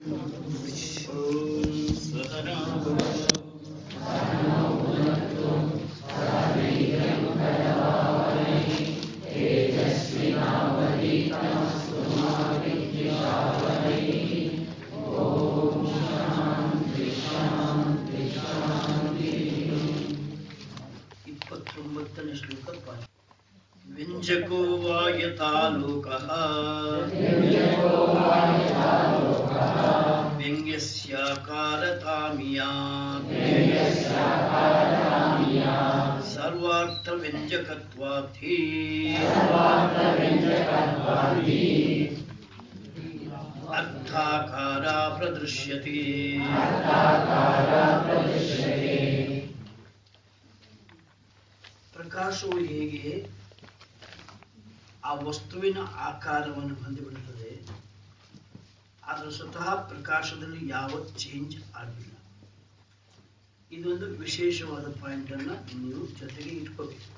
ॐ सहना भवतु ಇಪ್ಪತ್ತೊಂಬತ್ತನೇ ಶ್ಲೋಕ ಪಾಠ ವ್ಯಂಜಕೋ ವಾ ಯಥಾ ಲೋಕಃ ವ್ಯಂಗ್ಯಸ್ಯಾಕಾರತಾಮಿಯಾತ್ ಸರ್ವಾರ್ಥವ್ಯಂಜಕತ್ವಾಧಿ ಅರ್ಥಾಕಾರ ಪ್ರದೃಶ್ಯತೆ ಪ್ರಕಾಶವು ಹೇಗೆ ಆ ವಸ್ತುವಿನ ಆಕಾರವನ್ನು ಹೊಂದಿಬಿಡುತ್ತದೆ ಆದರೆ ಸ್ವತಃ ಪ್ರಕಾಶದಲ್ಲಿ ಯಾವ ಚೇಂಜ್ ಆಗಿಲ್ಲ ಇದೊಂದು ವಿಶೇಷವಾದ ಪಾಯಿಂಟ್ ಅನ್ನ ನೀವು ಜೊತೆಗೆ ಇಟ್ಕೋಬೇಕು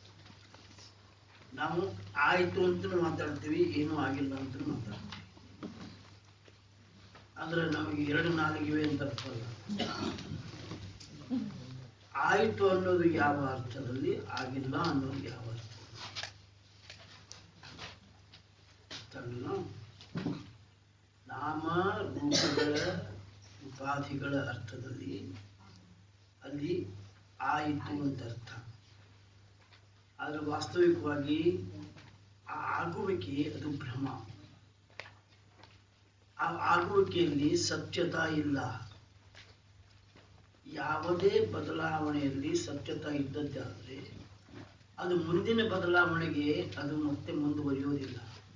ನಾವು ಆಯ್ತು ಅಂತ ಮಾತಾಡ್ತೀವಿ ಏನೂ ಆಗಿಲ್ಲ ಅಂತ ಮಾತಾಡ್ತೀವಿ ಅಂದ್ರೆ ನಮಗೆ ಎರಡು ನಾಲಿಗಿವೆ ಅಂತ ಅರ್ಥ ಅಲ್ಲ ಆಯ್ತು ಅನ್ನೋದು ಯಾವ ಅರ್ಥದಲ್ಲಿ ಆಗಿಲ್ಲ ಅನ್ನೋದು ಯಾವ ಅರ್ಥ ಅರ್ಥಲ್ಲ ನಾಮ ರೂಪಗಳ ಉಪಾಧಿಗಳ ಅರ್ಥದಲ್ಲಿ ಅಲ್ಲಿ ಆಯಿತು ಅಂತ ಅರ್ಥ ಆದರೆ ವಾಸ್ತವಿಕವಾಗಿ ಆ ಆಗುವಿಕೆ ಅದು ಭ್ರಮ ಆ ಆಗುವಿಕೆಯಲ್ಲಿ ಸತ್ಯತಾ ಇಲ್ಲ ಯಾವುದೇ ಬದಲಾವಣೆಯಲ್ಲಿ ಸತ್ಯತಾ ಇದ್ದದ್ದಾದರೆ ಅದು ಮುಂದಿನ ಬದಲಾವಣೆಗೆ ಅದು ಮತ್ತೆ ಮುಂದುವರಿಯೋದಿಲ್ಲ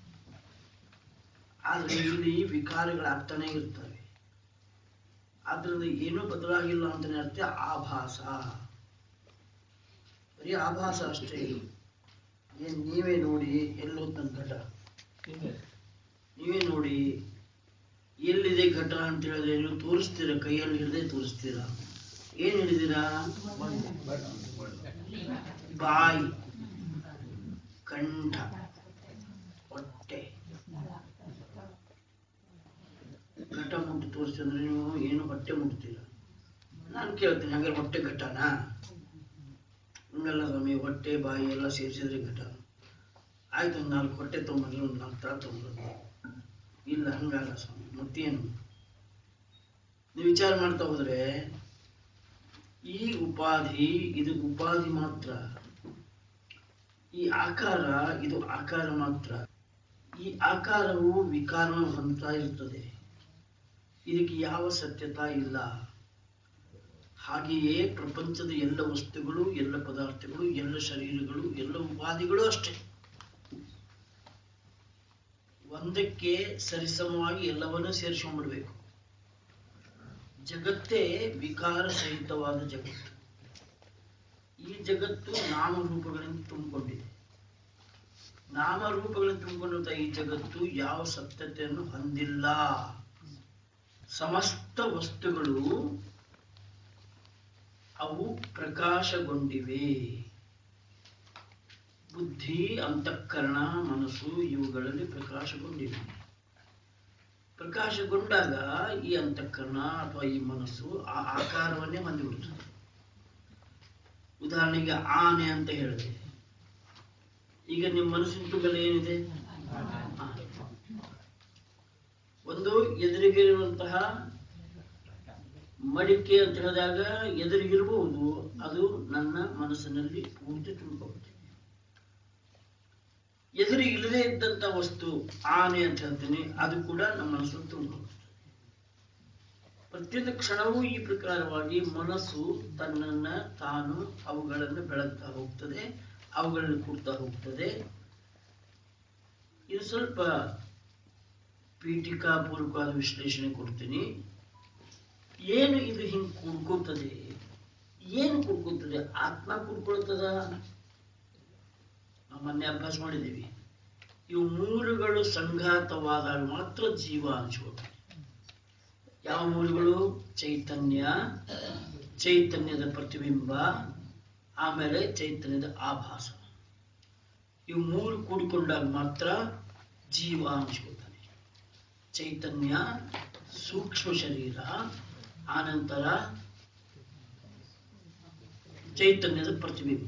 ಆದರೆ ಇಲ್ಲಿ ವಿಕಾರಗಳಾಗ್ತಾನೆ ಇರ್ತವೆ ಆದ್ರಿಂದ ಏನೂ ಬದಲಾಗಿಲ್ಲ ಅಂತಾನೆ ಅರ್ಥ ಆಭಾಸ ಬರೀ ಆಭಾಸ ಅಷ್ಟೇ ಏನ್ ನೀವೇ ನೋಡಿ ಎಲ್ಲೋ ನನ್ನ ಘಟ ನೀವೇ ನೋಡಿ ಎಲ್ಲಿದೆ ಘಟ ಅಂತ ಹೇಳಿದ್ರೆ ನೀವು ತೋರಿಸ್ತೀರಾ ಕೈಯಲ್ಲಿ ಹಿಡಿದೇ ತೋರಿಸ್ತೀರಾ ಏನ್ ಹಿಡಿದಿರಾ ಬಾಯಿ ಕಂಠ ಹೊಟ್ಟೆ ಘಟ ಮುಟ್ಟಿ ತೋರಿಸಿದ್ರೆ ನೀವು ಏನು ಹೊಟ್ಟೆ ಮುಟ್ತೀರ ನಾನು ಕೇಳ್ತೀನಿ ಹಾಗಾದ್ರೆ ಹೊಟ್ಟೆ ಘಟನಾ ಹಂಗಲ್ಲ ಸ್ವಾಮಿ ಹೊಟ್ಟೆ ಬಾಯಿ ಎಲ್ಲ ಸೇರಿಸಿದ್ರೆ ಘಟ ಆಯ್ತು ಒಂದು ನಾಲ್ಕು ಹೊಟ್ಟೆ ತೊಗೊಂಬಂದ್ರೆ ಒಂದು ನಾಲ್ಕು ತಳ ತೊಗೊಂಬಂದ್ರೆ ಇಲ್ಲ ಹಂಗಲ್ಲ ಸ್ವಾಮಿ ಮತ್ತೇನು ನೀವು ವಿಚಾರ ಮಾಡ್ತಾ ಹೋದ್ರೆ ಈ ಉಪಾಧಿ ಇದು ಉಪಾಧಿ ಮಾತ್ರ ಈ ಆಕಾರ ಇದು ಆಕಾರ ಮಾತ್ರ ಈ ಆಕಾರವು ವಿಕಾರವನ್ನು ಹೊಂದ್ತಾ ಇರ್ತದೆ ಇದಕ್ಕೆ ಯಾವ ಸತ್ಯತಾ ಇಲ್ಲ ಹಾಗೆಯೇ ಪ್ರಪಂಚದ ಎಲ್ಲ ವಸ್ತುಗಳು ಎಲ್ಲ ಪದಾರ್ಥಗಳು ಎಲ್ಲ ಶರೀರಗಳು ಎಲ್ಲ ಉಪಾಧಿಗಳು ಅಷ್ಟೇ ಒಂದಕ್ಕೆ ಸರಿಸಮವಾಗಿ ಎಲ್ಲವನ್ನೂ ಸೇರಿಸ್ಕೊಂಡ್ಬಿಡ್ಬೇಕು ಜಗತ್ತೇ ವಿಕಾರ ಸಹಿತವಾದ ಜಗತ್ತು ಈ ಜಗತ್ತು ನಾಮರೂಪಗಳಿಂದ ತುಂಬಿಕೊಂಡಿದೆ ನಾಮರೂಪಗಳಿಂದ ತುಂಬಿಕೊಂಡಿದ್ದ ಈ ಜಗತ್ತು ಯಾವ ಸತ್ಯತೆಯನ್ನು ಹೊಂದಿಲ್ಲ ಸಮಸ್ತ ವಸ್ತುಗಳು ಅವು ಪ್ರಕಾಶಗೊಂಡಿವೆ ಬುದ್ಧಿ ಅಂತಃಕರಣ ಮನಸ್ಸು ಇವುಗಳಲ್ಲಿ ಪ್ರಕಾಶಗೊಂಡಿವೆ ಪ್ರಕಾಶಗೊಂಡಾಗ ಈ ಅಂತಃಕರಣ ಅಥವಾ ಈ ಮನಸ್ಸು ಆ ಆಕಾರವನ್ನೇ ಹೊಂದಿಬಿಡುತ್ತದೆ ಉದಾಹರಣೆಗೆ ಆನೆ ಅಂತ ಹೇಳಿದೆ ಈಗ ನಿಮ್ಮ ಮನಸ್ಸಿನ ತುಂಬಲ್ಲಿ ಏನಿದೆ ಆ. ಒಂದು ಎದುರಿಗಿರುವಂತಹ ಮಡಿಕೆ ಅಂತ ಹೇಳಿದಾಗ ಎದುರಿಗಿರಬಹುದು ಅದು ನನ್ನ ಮನಸ್ಸಿನಲ್ಲಿ ಪೂರ್ತಿ ತುಂಬಿಕೊಳ್ಳುತ್ತೆ ಎದುರು ಇಲ್ಲದೆ ಇದ್ದಂತ ವಸ್ತು ಆನೆ ಅಂತ ಹೇಳ್ತೀನಿ ಅದು ಕೂಡ ನಮ್ಮ ಮನಸ್ಸನ್ನು ತುಂಬಿಕೊಳ್ಳುತ್ತೆ ಪ್ರತಿಯೊಂದು ಕ್ಷಣವೂ ಈ ಪ್ರಕಾರವಾಗಿ ಮನಸ್ಸು ತನ್ನನ್ನ ತಾನು ಅವುಗಳನ್ನು ಬೆಳಗ್ತಾ ಹೋಗ್ತದೆ ಅವುಗಳನ್ನು ಕೂಡ್ತಾ ಹೋಗ್ತದೆ ಇದು ಸ್ವಲ್ಪ ಪೀಠಿಕಾಪೂರ್ವಕವಾದ ವಿಶ್ಲೇಷಣೆ ಕೊಡ್ತೀನಿ ಏನು ಇದು ಹಿಂಗೆ ಕುಡ್ಕೋತದೆ ಏನು ಕುಡ್ಕೋತದೆ ಆತ್ಮ ಕುಡ್ಕೊಳ್ತದ ನಾವು ಮೊನ್ನೆ ಅಭ್ಯಾಸ ಮಾಡಿದ್ದೀವಿ ಇವು ಮೂರುಗಳು ಸಂಘಾತವಾದಾಗ ಮಾತ್ರ ಜೀವ ಅನ್ಸ್ಕೊಳ್ತದೆ ಯಾವ ಮೂರುಗಳು ಚೈತನ್ಯ ಚೈತನ್ಯದ ಪ್ರತಿಬಿಂಬ ಆಮೇಲೆ ಚೈತನ್ಯದ ಆಭಾಸ ಇವು ಮೂರು ಕೂಡಿಕೊಂಡಾಗ ಮಾತ್ರ ಜೀವ ಅನ್ಸ್ಕೊಳ್ತಾನೆ ಚೈತನ್ಯ ಸೂಕ್ಷ್ಮ ಶರೀರ ಆನಂತರ ಚೈತನ್ಯದ ಪ್ರತಿಬಿಂಬ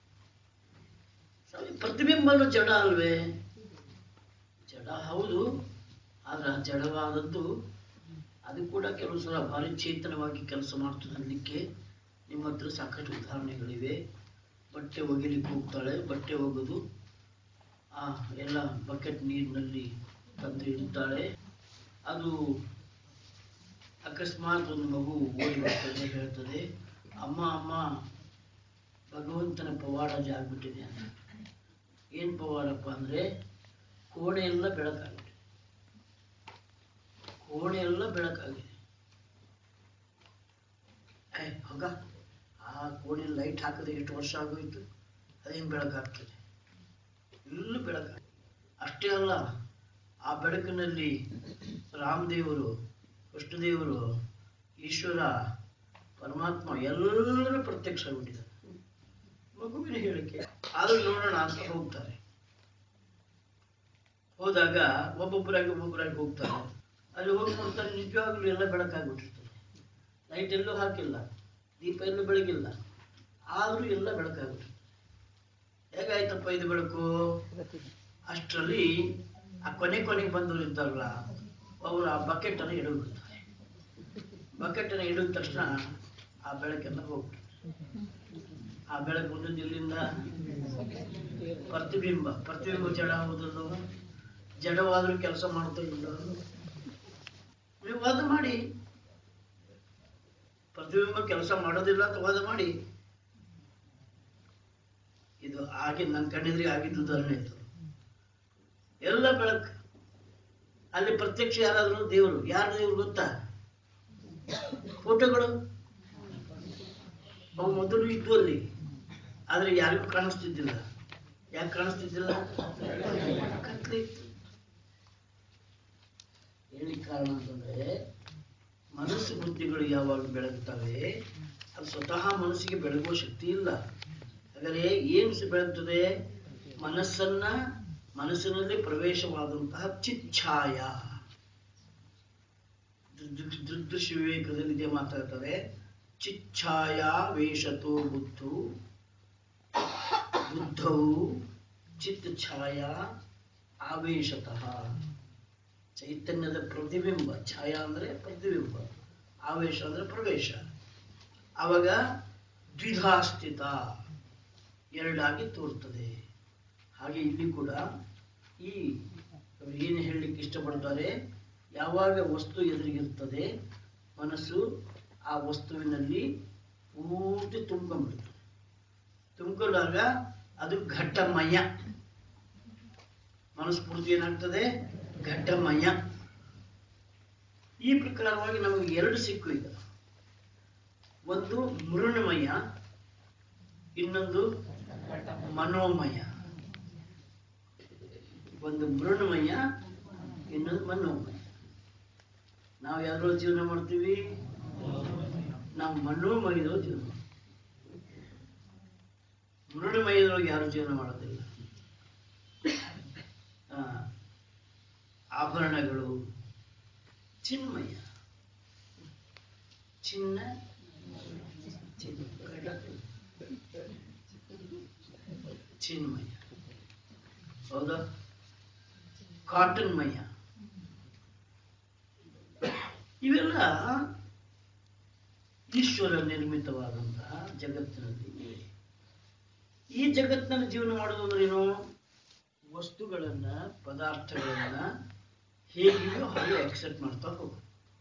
ಸರಿ, ಪ್ರತಿಬಿಂಬನು ಜಡ ಅಲ್ವೇ ಜಡ ಹೌದು ಆದ್ರೆ ಆ ಜಡವಾದದ್ದು ಅದು ಕೂಡ ಕೆಲವು ಸಲ ಭಾರಿ ಚೇತನವಾಗಿ ಕೆಲಸ ಮಾಡ್ತದೆ ಅನ್ನಲಿಕ್ಕೆ ನಿಮ್ಮ ಹತ್ರ ಸಾಕಷ್ಟು ಉದಾಹರಣೆಗಳಿವೆ ಬಟ್ಟೆ ಒಗಿಲಿಕ್ಕೆ ಹೋಗ್ತಾಳೆ ಬಟ್ಟೆ ಒಗೆದು ಆ ಎಲ್ಲ ಬಕೆಟ್ ನೀರಿನಲ್ಲಿ ತಂದು ಇಡ್ತಾಳೆ ಅದು ಅಕಸ್ಮಾತ್ ಒಂದು ಮಗು ಓಡಿ ಬರ್ತದೆ ಹೇಳ್ತದೆ ಅಮ್ಮ ಅಮ್ಮ ಭಗವಂತನ ಪವಾಡ ಜಾಗ್ಬಿಟ್ಟಿದೆ ಅಂತ ಏನ್ ಪವಾಡಪ್ಪ ಅಂದ್ರೆ ಕೋಣೆ ಎಲ್ಲ ಬೆಳಕಾಗಿದೆ ಕೋಣೆ ಎಲ್ಲ ಬೆಳಕಾಗಿದೆ ಏ ಹೋಗ ಆ ಕೋಣೆ ಲೈಟ್ ಹಾಕದೆ ಎಷ್ಟು ವರ್ಷ ಆಗೋಯ್ತು ಅದೇನು ಬೆಳಕಾಗ್ತದೆ ಇಲ್ಲೂ ಬೆಳಕ ಅಷ್ಟೇ ಅಲ್ಲ ಆ ಬೆಳಕಿನಲ್ಲಿ ರಾಮದೇವರು ಕೃಷ್ಣದೇವರು ಈಶ್ವರ ಪರಮಾತ್ಮ ಎಲ್ಲರೂ ಪ್ರತ್ಯಕ್ಷಗೊಂಡಿದ್ದಾರೆ ಮಗುವಿನ ಹೇಳಿಕೆ ಆದ್ರೂ ನೋಡೋಣ ಅಂತ ಹೋಗ್ತಾರೆ ಹೋದಾಗ ಒಬ್ಬೊಬ್ಬರಾಗಿ ಒಬ್ಬೊಬ್ಬರಾಗಿ ಹೋಗ್ತಾರೆ ಅಲ್ಲಿ ಹೋಗಿ ನೋಡ್ತಾರೆ ನಿಜವಾಗ್ಲೂ ಎಲ್ಲ ಬೆಳಕಾಗ್ಬಿಟ್ಟಿರ್ತದೆ ಲೈಟ್ ಎಲ್ಲೂ ಹಾಕಿಲ್ಲ ದೀಪ ಎಲ್ಲೂ ಬೆಳಗಿಲ್ಲ ಆದ್ರೂ ಎಲ್ಲ ಬೆಳಕಾಗ್ಬಿಟ್ಟಿರ್ತದೆ ಹೇಗಾಯ್ತಪ್ಪ ಇದು ಬೆಳಕು ಅಷ್ಟರಲ್ಲಿ ಆ ಕೊನೆ ಕೊನೆಗೆ ಬಂದವರು ಇದ್ದಾರಲ್ಲ ಅವರು ಆ ಬಕೆಟ್ ಅನ್ನು ಹಿಡಿದ್ಬಿಡ್ತಾರೆ ಬಕೆಟ್ ಅನ್ನು ಹಿಡಿದ ತಕ್ಷಣ ಆ ಬೆಳಕೆಲ್ಲ ಹೋಗ್ಬಿಡುತ್ತೆ ಆ ಬೆಳಕು ಬಂದದ್ದು ಇಲ್ಲಿಂದ ಪ್ರತಿಬಿಂಬ ಪ್ರತಿಬಿಂಬ ಜಡ ಆಗುವುದಲ್ಲೋ ಜಡವಾದ್ರೂ ಕೆಲಸ ಮಾಡ್ತಿಲ್ಲ ನೀವು ವಾದ ಮಾಡಿ ಪ್ರತಿಬಿಂಬ ಕೆಲಸ ಮಾಡೋದಿಲ್ಲ ಅಂತ ವಾದ ಮಾಡಿ ಇದು ಆಗಿ ನನ್ನ ಕಣ್ಣೆದುರಿಗೆ ಆಗಿದ್ದು ಉದಾಹರಣೆ ಇದು ಎಲ್ಲ ಬೆಳಕು ಅಲ್ಲಿ ಪ್ರತ್ಯಕ್ಷ ಯಾರಾದ್ರೂ ದೇವರು ಯಾರು ದೇವರು ಗೊತ್ತಾ ಫೋಟೋಗಳು ಅವು ಮೊದಲು ಇದ್ವು ಅಲ್ಲಿ ಆದ್ರೆ ಯಾರಿಗೂ ಕಾಣಿಸ್ತಿದ್ದಿಲ್ಲ ಯಾಕೆ ಕಾಣಿಸ್ತಿದ್ದಿಲ್ಲ ಕತ್ಲೆ ಇತ್ತು ಹೇಳಿ ಕಾರಣ ಅಂತಂದ್ರೆ ಮನಸ್ಸು ಬುದ್ಧಿಗಳು ಯಾವಾಗ ಬೆಳಗುತ್ತವೆ ಅದು ಸ್ವತಃ ಮನಸ್ಸಿಗೆ ಬೆಳಗುವ ಶಕ್ತಿ ಇಲ್ಲ ಹಾಗಾದ್ರೆ ಏನು ಸ- ಬೆಳಗ್ತದೆ ಮನಸ್ಸನ್ನ ಮನಸ್ಸಿನಲ್ಲಿ ಪ್ರವೇಶವಾದಂತಹ ಚಿಚ್ಛಾಯ ದೃಗ್- ದೃಗ್ದೃಶ್ಯ ವಿವೇಕದಲ್ಲಿ ಇದೇ ಮಾತಾಡ್ತಾರೆ ಚಿಚ್ಛಾಯ ವೇಷತೋ ಬುದ್ಧು ಬುದ್ಧವು ಚಿತ್ ಛಾಯ ಆವೇಶತಃ ಚೈತನ್ಯದ ಪ್ರತಿಬಿಂಬ ಛಾಯಾ ಅಂದ್ರೆ ಪ್ರತಿಬಿಂಬ ಆವೇಶ ಅಂದ್ರೆ ಪ್ರವೇಶ ಆವಾಗ ದ್ವಿಧಾ ಸ್ಥಿತ ಎರಡಾಗಿ ತೋರ್ತದೆ ಹಾಗೆ ಇಲ್ಲಿ ಕೂಡ ಈ ಅವ್ರು ಏನು ಹೇಳಲಿಕ್ಕೆ ಇಷ್ಟಪಡ್ತಾರೆ ಯಾವಾಗ ವಸ್ತು ಎದುರಿಗಿರ್ತದೆ ಮನಸ್ಸು ಆ ವಸ್ತುವಿನಲ್ಲಿ ಪೂರ್ತಿ ತುಂಬ್ಕೊಂಡ್ಬಿಡ್ತದೆ ತುಂಬಿಕೊಂಡಾಗ ಅದು ಘಟ್ಟಮಯ ಮನಸ್ಸು ಪೂರ್ತಿ ಏನಾಗ್ತದೆ ಘಟ್ಟಮಯ ಈ ಪ್ರಕಾರವಾಗಿ ನಮಗೆ ಎರಡು ಸಿಕ್ಕು ಈಗ ಒಂದು ಮೃಣ್ಮಯ ಇನ್ನೊಂದು ಮನೋಮಯ ಒಂದು ಮೃಣ್ಮಯ ಇನ್ನೊಂದು ಮನೋಮಯ ನಾವು ಯಾವ್ದ್ರೊಳಗೆ ಜೀವನ ಮಾಡ್ತೀವಿ ನಾವು ಮನೋಮಯದೊಳಗೆ ಜೀವನ ಮಾಡ್ತೀವಿ ಮೃಣ್ಮಯದೊಳಗೆ ಯಾರು ಜೀವನ ಮಾಡೋದಿಲ್ಲ ಆ, ಆಭರಣಗಳು ಚಿನ್ಮಯ ಚಿನ್ನ ಚಿನ್ನ ಚಿನ್ಮಯ ಹೌದಾ ಕಾಟನ್ಮಯ ಇವೆಲ್ಲ ಈಶ್ವರ ನಿರ್ಮಿತವಾದಂತಹ ಜಗತ್ತಿನಲ್ಲಿ ಇವೆ ಈ ಜಗತ್ತಿನಲ್ಲಿ ಜೀವನ ಮಾಡೋದು ಅಂದ್ರೆ ಏನು ವಸ್ತುಗಳನ್ನ ಪದಾರ್ಥಗಳನ್ನ ಹೇಗಿದೆಯೋ ಹಾಗೆ ಅಕ್ಸೆಪ್ಟ್ ಮಾಡ್ತಾ ಹೋಗು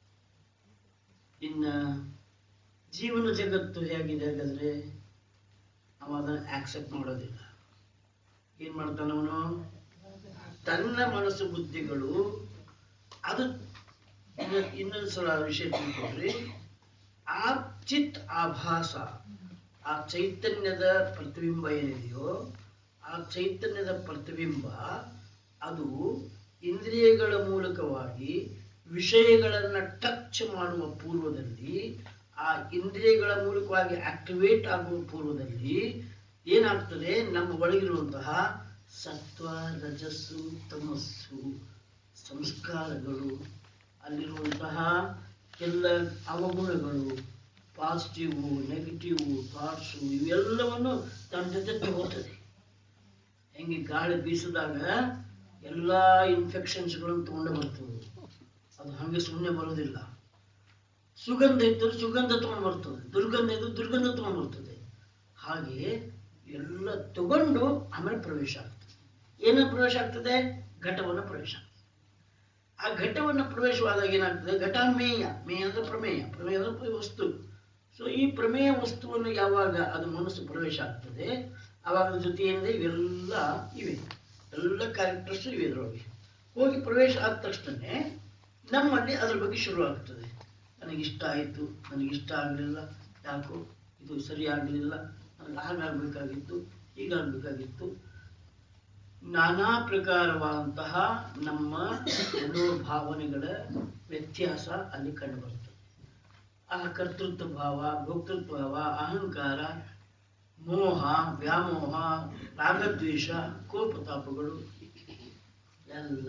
ಇನ್ನ ಜೀವನ ಜಗತ್ತು ಹೇಗಿದೆ ಹಾಗಾದ್ರೆ ಅವ ಅದನ್ನ ಆಕ್ಸೆಪ್ಟ್ ಮಾಡೋದಿಲ್ಲ ಏನ್ ಮಾಡ್ತಾನ ಅವನು ತನ್ನ ಮನಸ್ಸು ಬುದ್ಧಿಗಳು ಅದು ಇನ್ನ- ಇನ್ನೊಂದು ಸಲ ವಿಷಯ ತಿಳ್ಕೊಡ್ರಿ ಆ ಚಿತ್ ಆಭಾಸ ಆ ಚೈತನ್ಯದ ಪ್ರತಿಬಿಂಬ ಏನಿದೆಯೋ ಆ ಚೈತನ್ಯದ ಪ್ರತಿಬಿಂಬ ಅದು ಇಂದ್ರಿಯಗಳ ಮೂಲಕವಾಗಿ ವಿಷಯಗಳನ್ನ ಟಚ್ ಮಾಡುವ ಪೂರ್ವದಲ್ಲಿ ಆ ಇಂದ್ರಿಯಗಳ ಮೂಲಕವಾಗಿ ಆಕ್ಟಿವೇಟ್ ಆಗುವ ಪೂರ್ವದಲ್ಲಿ ಏನಾಗ್ತದೆ ನಮ್ಮ ಒಳಗಿರುವಂತಹ ಸತ್ವ ರಜಸ್ಸು ತಮಸ್ಸು ಸಂಸ್ಕಾರಗಳು ಅಲ್ಲಿರುವಂತಹ ಎಲ್ಲ ಅವಗುಣಗಳು ಪಾಸಿಟಿವ್ ನೆಗೆಟಿವ್ ಥಾಟ್ಸು ಇವೆಲ್ಲವನ್ನು ತನ್ನ ಜೊತೆ ತಗೋತದೆ ಹೆಂಗೆ ಗಾಳಿ ಬೀಸಿದಾಗ ಎಲ್ಲ ಇನ್ಫೆಕ್ಷನ್ಸ್ಗಳನ್ನು ತಗೊಂಡು ಬರ್ತದೆ ಅದು ಹಾಗೆ ಸುಮ್ಮನೆ ಬರೋದಿಲ್ಲ ಸುಗಂಧ ಇದ್ದರೆ ಸುಗಂಧ ತಗೊಂಡು ಬರ್ತದೆ ದುರ್ಗಂಧ ಇದ್ದು ದುರ್ಗಂಧ ತಗೊಂಡು ಬರ್ತದೆ ಹಾಗೆ ಎಲ್ಲ ತಗೊಂಡು ಆಮೇಲೆ ಪ್ರವೇಶ ಆಗ್ತದೆ ಏನ ಪ್ರವೇಶ ಆಗ್ತದೆ ಘಟವನ್ನು ಪ್ರವೇಶ ಆಗ್ತದೆ ಆ ಘಟವನ್ನು ಪ್ರವೇಶವಾದಾಗ ಏನಾಗ್ತದೆ ಘಟಾಮೇಯ ಮೇಯ ಅಂದ್ರೆ ಪ್ರಮೇಯ ಪ್ರಮೇಯ ಅಂದ್ರೆ ವಸ್ತು ಸೊ ಈ ಪ್ರಮೇಯ ವಸ್ತುವನ್ನು ಯಾವಾಗ ಅದು ಮನಸ್ಸು ಪ್ರವೇಶ ಆಗ್ತದೆ ಆವಾಗ ಅದ್ರ ಜೊತೆ ಏನಿದೆ ಇವೆಲ್ಲ ಇವೆ ಎಲ್ಲ ಕ್ಯಾರೆಕ್ಟರ್ಸ್ ಇವೆ ಇದರೊಳಗೆ ಹೋಗಿ ಪ್ರವೇಶ ಆದ ತಕ್ಷಣ ನಮ್ಮಲ್ಲಿ ಅದ್ರ ಬಗ್ಗೆ ಶುರು ಆಗ್ತದೆ ನನಗೆ ಇಷ್ಟ ಆಯಿತು ನನಗೆ ಇಷ್ಟ ಆಗಲಿಲ್ಲ ಯಾಕೋ ಇದು ಸರಿ ಆಗಲಿಲ್ಲ ನನಗೆ ಹಾಗಾಗಬೇಕಾಗಿತ್ತು ಹೀಗಾಗಬೇಕಾಗಿತ್ತು ನಾನಾ ಪ್ರಕಾರವಾದಂತಹ ನಮ್ಮ ಮನೋಭಾವನೆಗಳ ವ್ಯತ್ಯಾಸ ಅಲ್ಲಿ ಕಂಡುಬರ್ತದೆ ಆ ಕರ್ತೃತ್ವ ಭಾವ ಭೋಕ್ತೃತ್ವ ಭಾವ ಅಹಂಕಾರ ಮೋಹ ವ್ಯಾಮೋಹ ರಾಗದ್ವೇಷ ಕೋಪತಾಪಗಳು ಎಲ್ಲ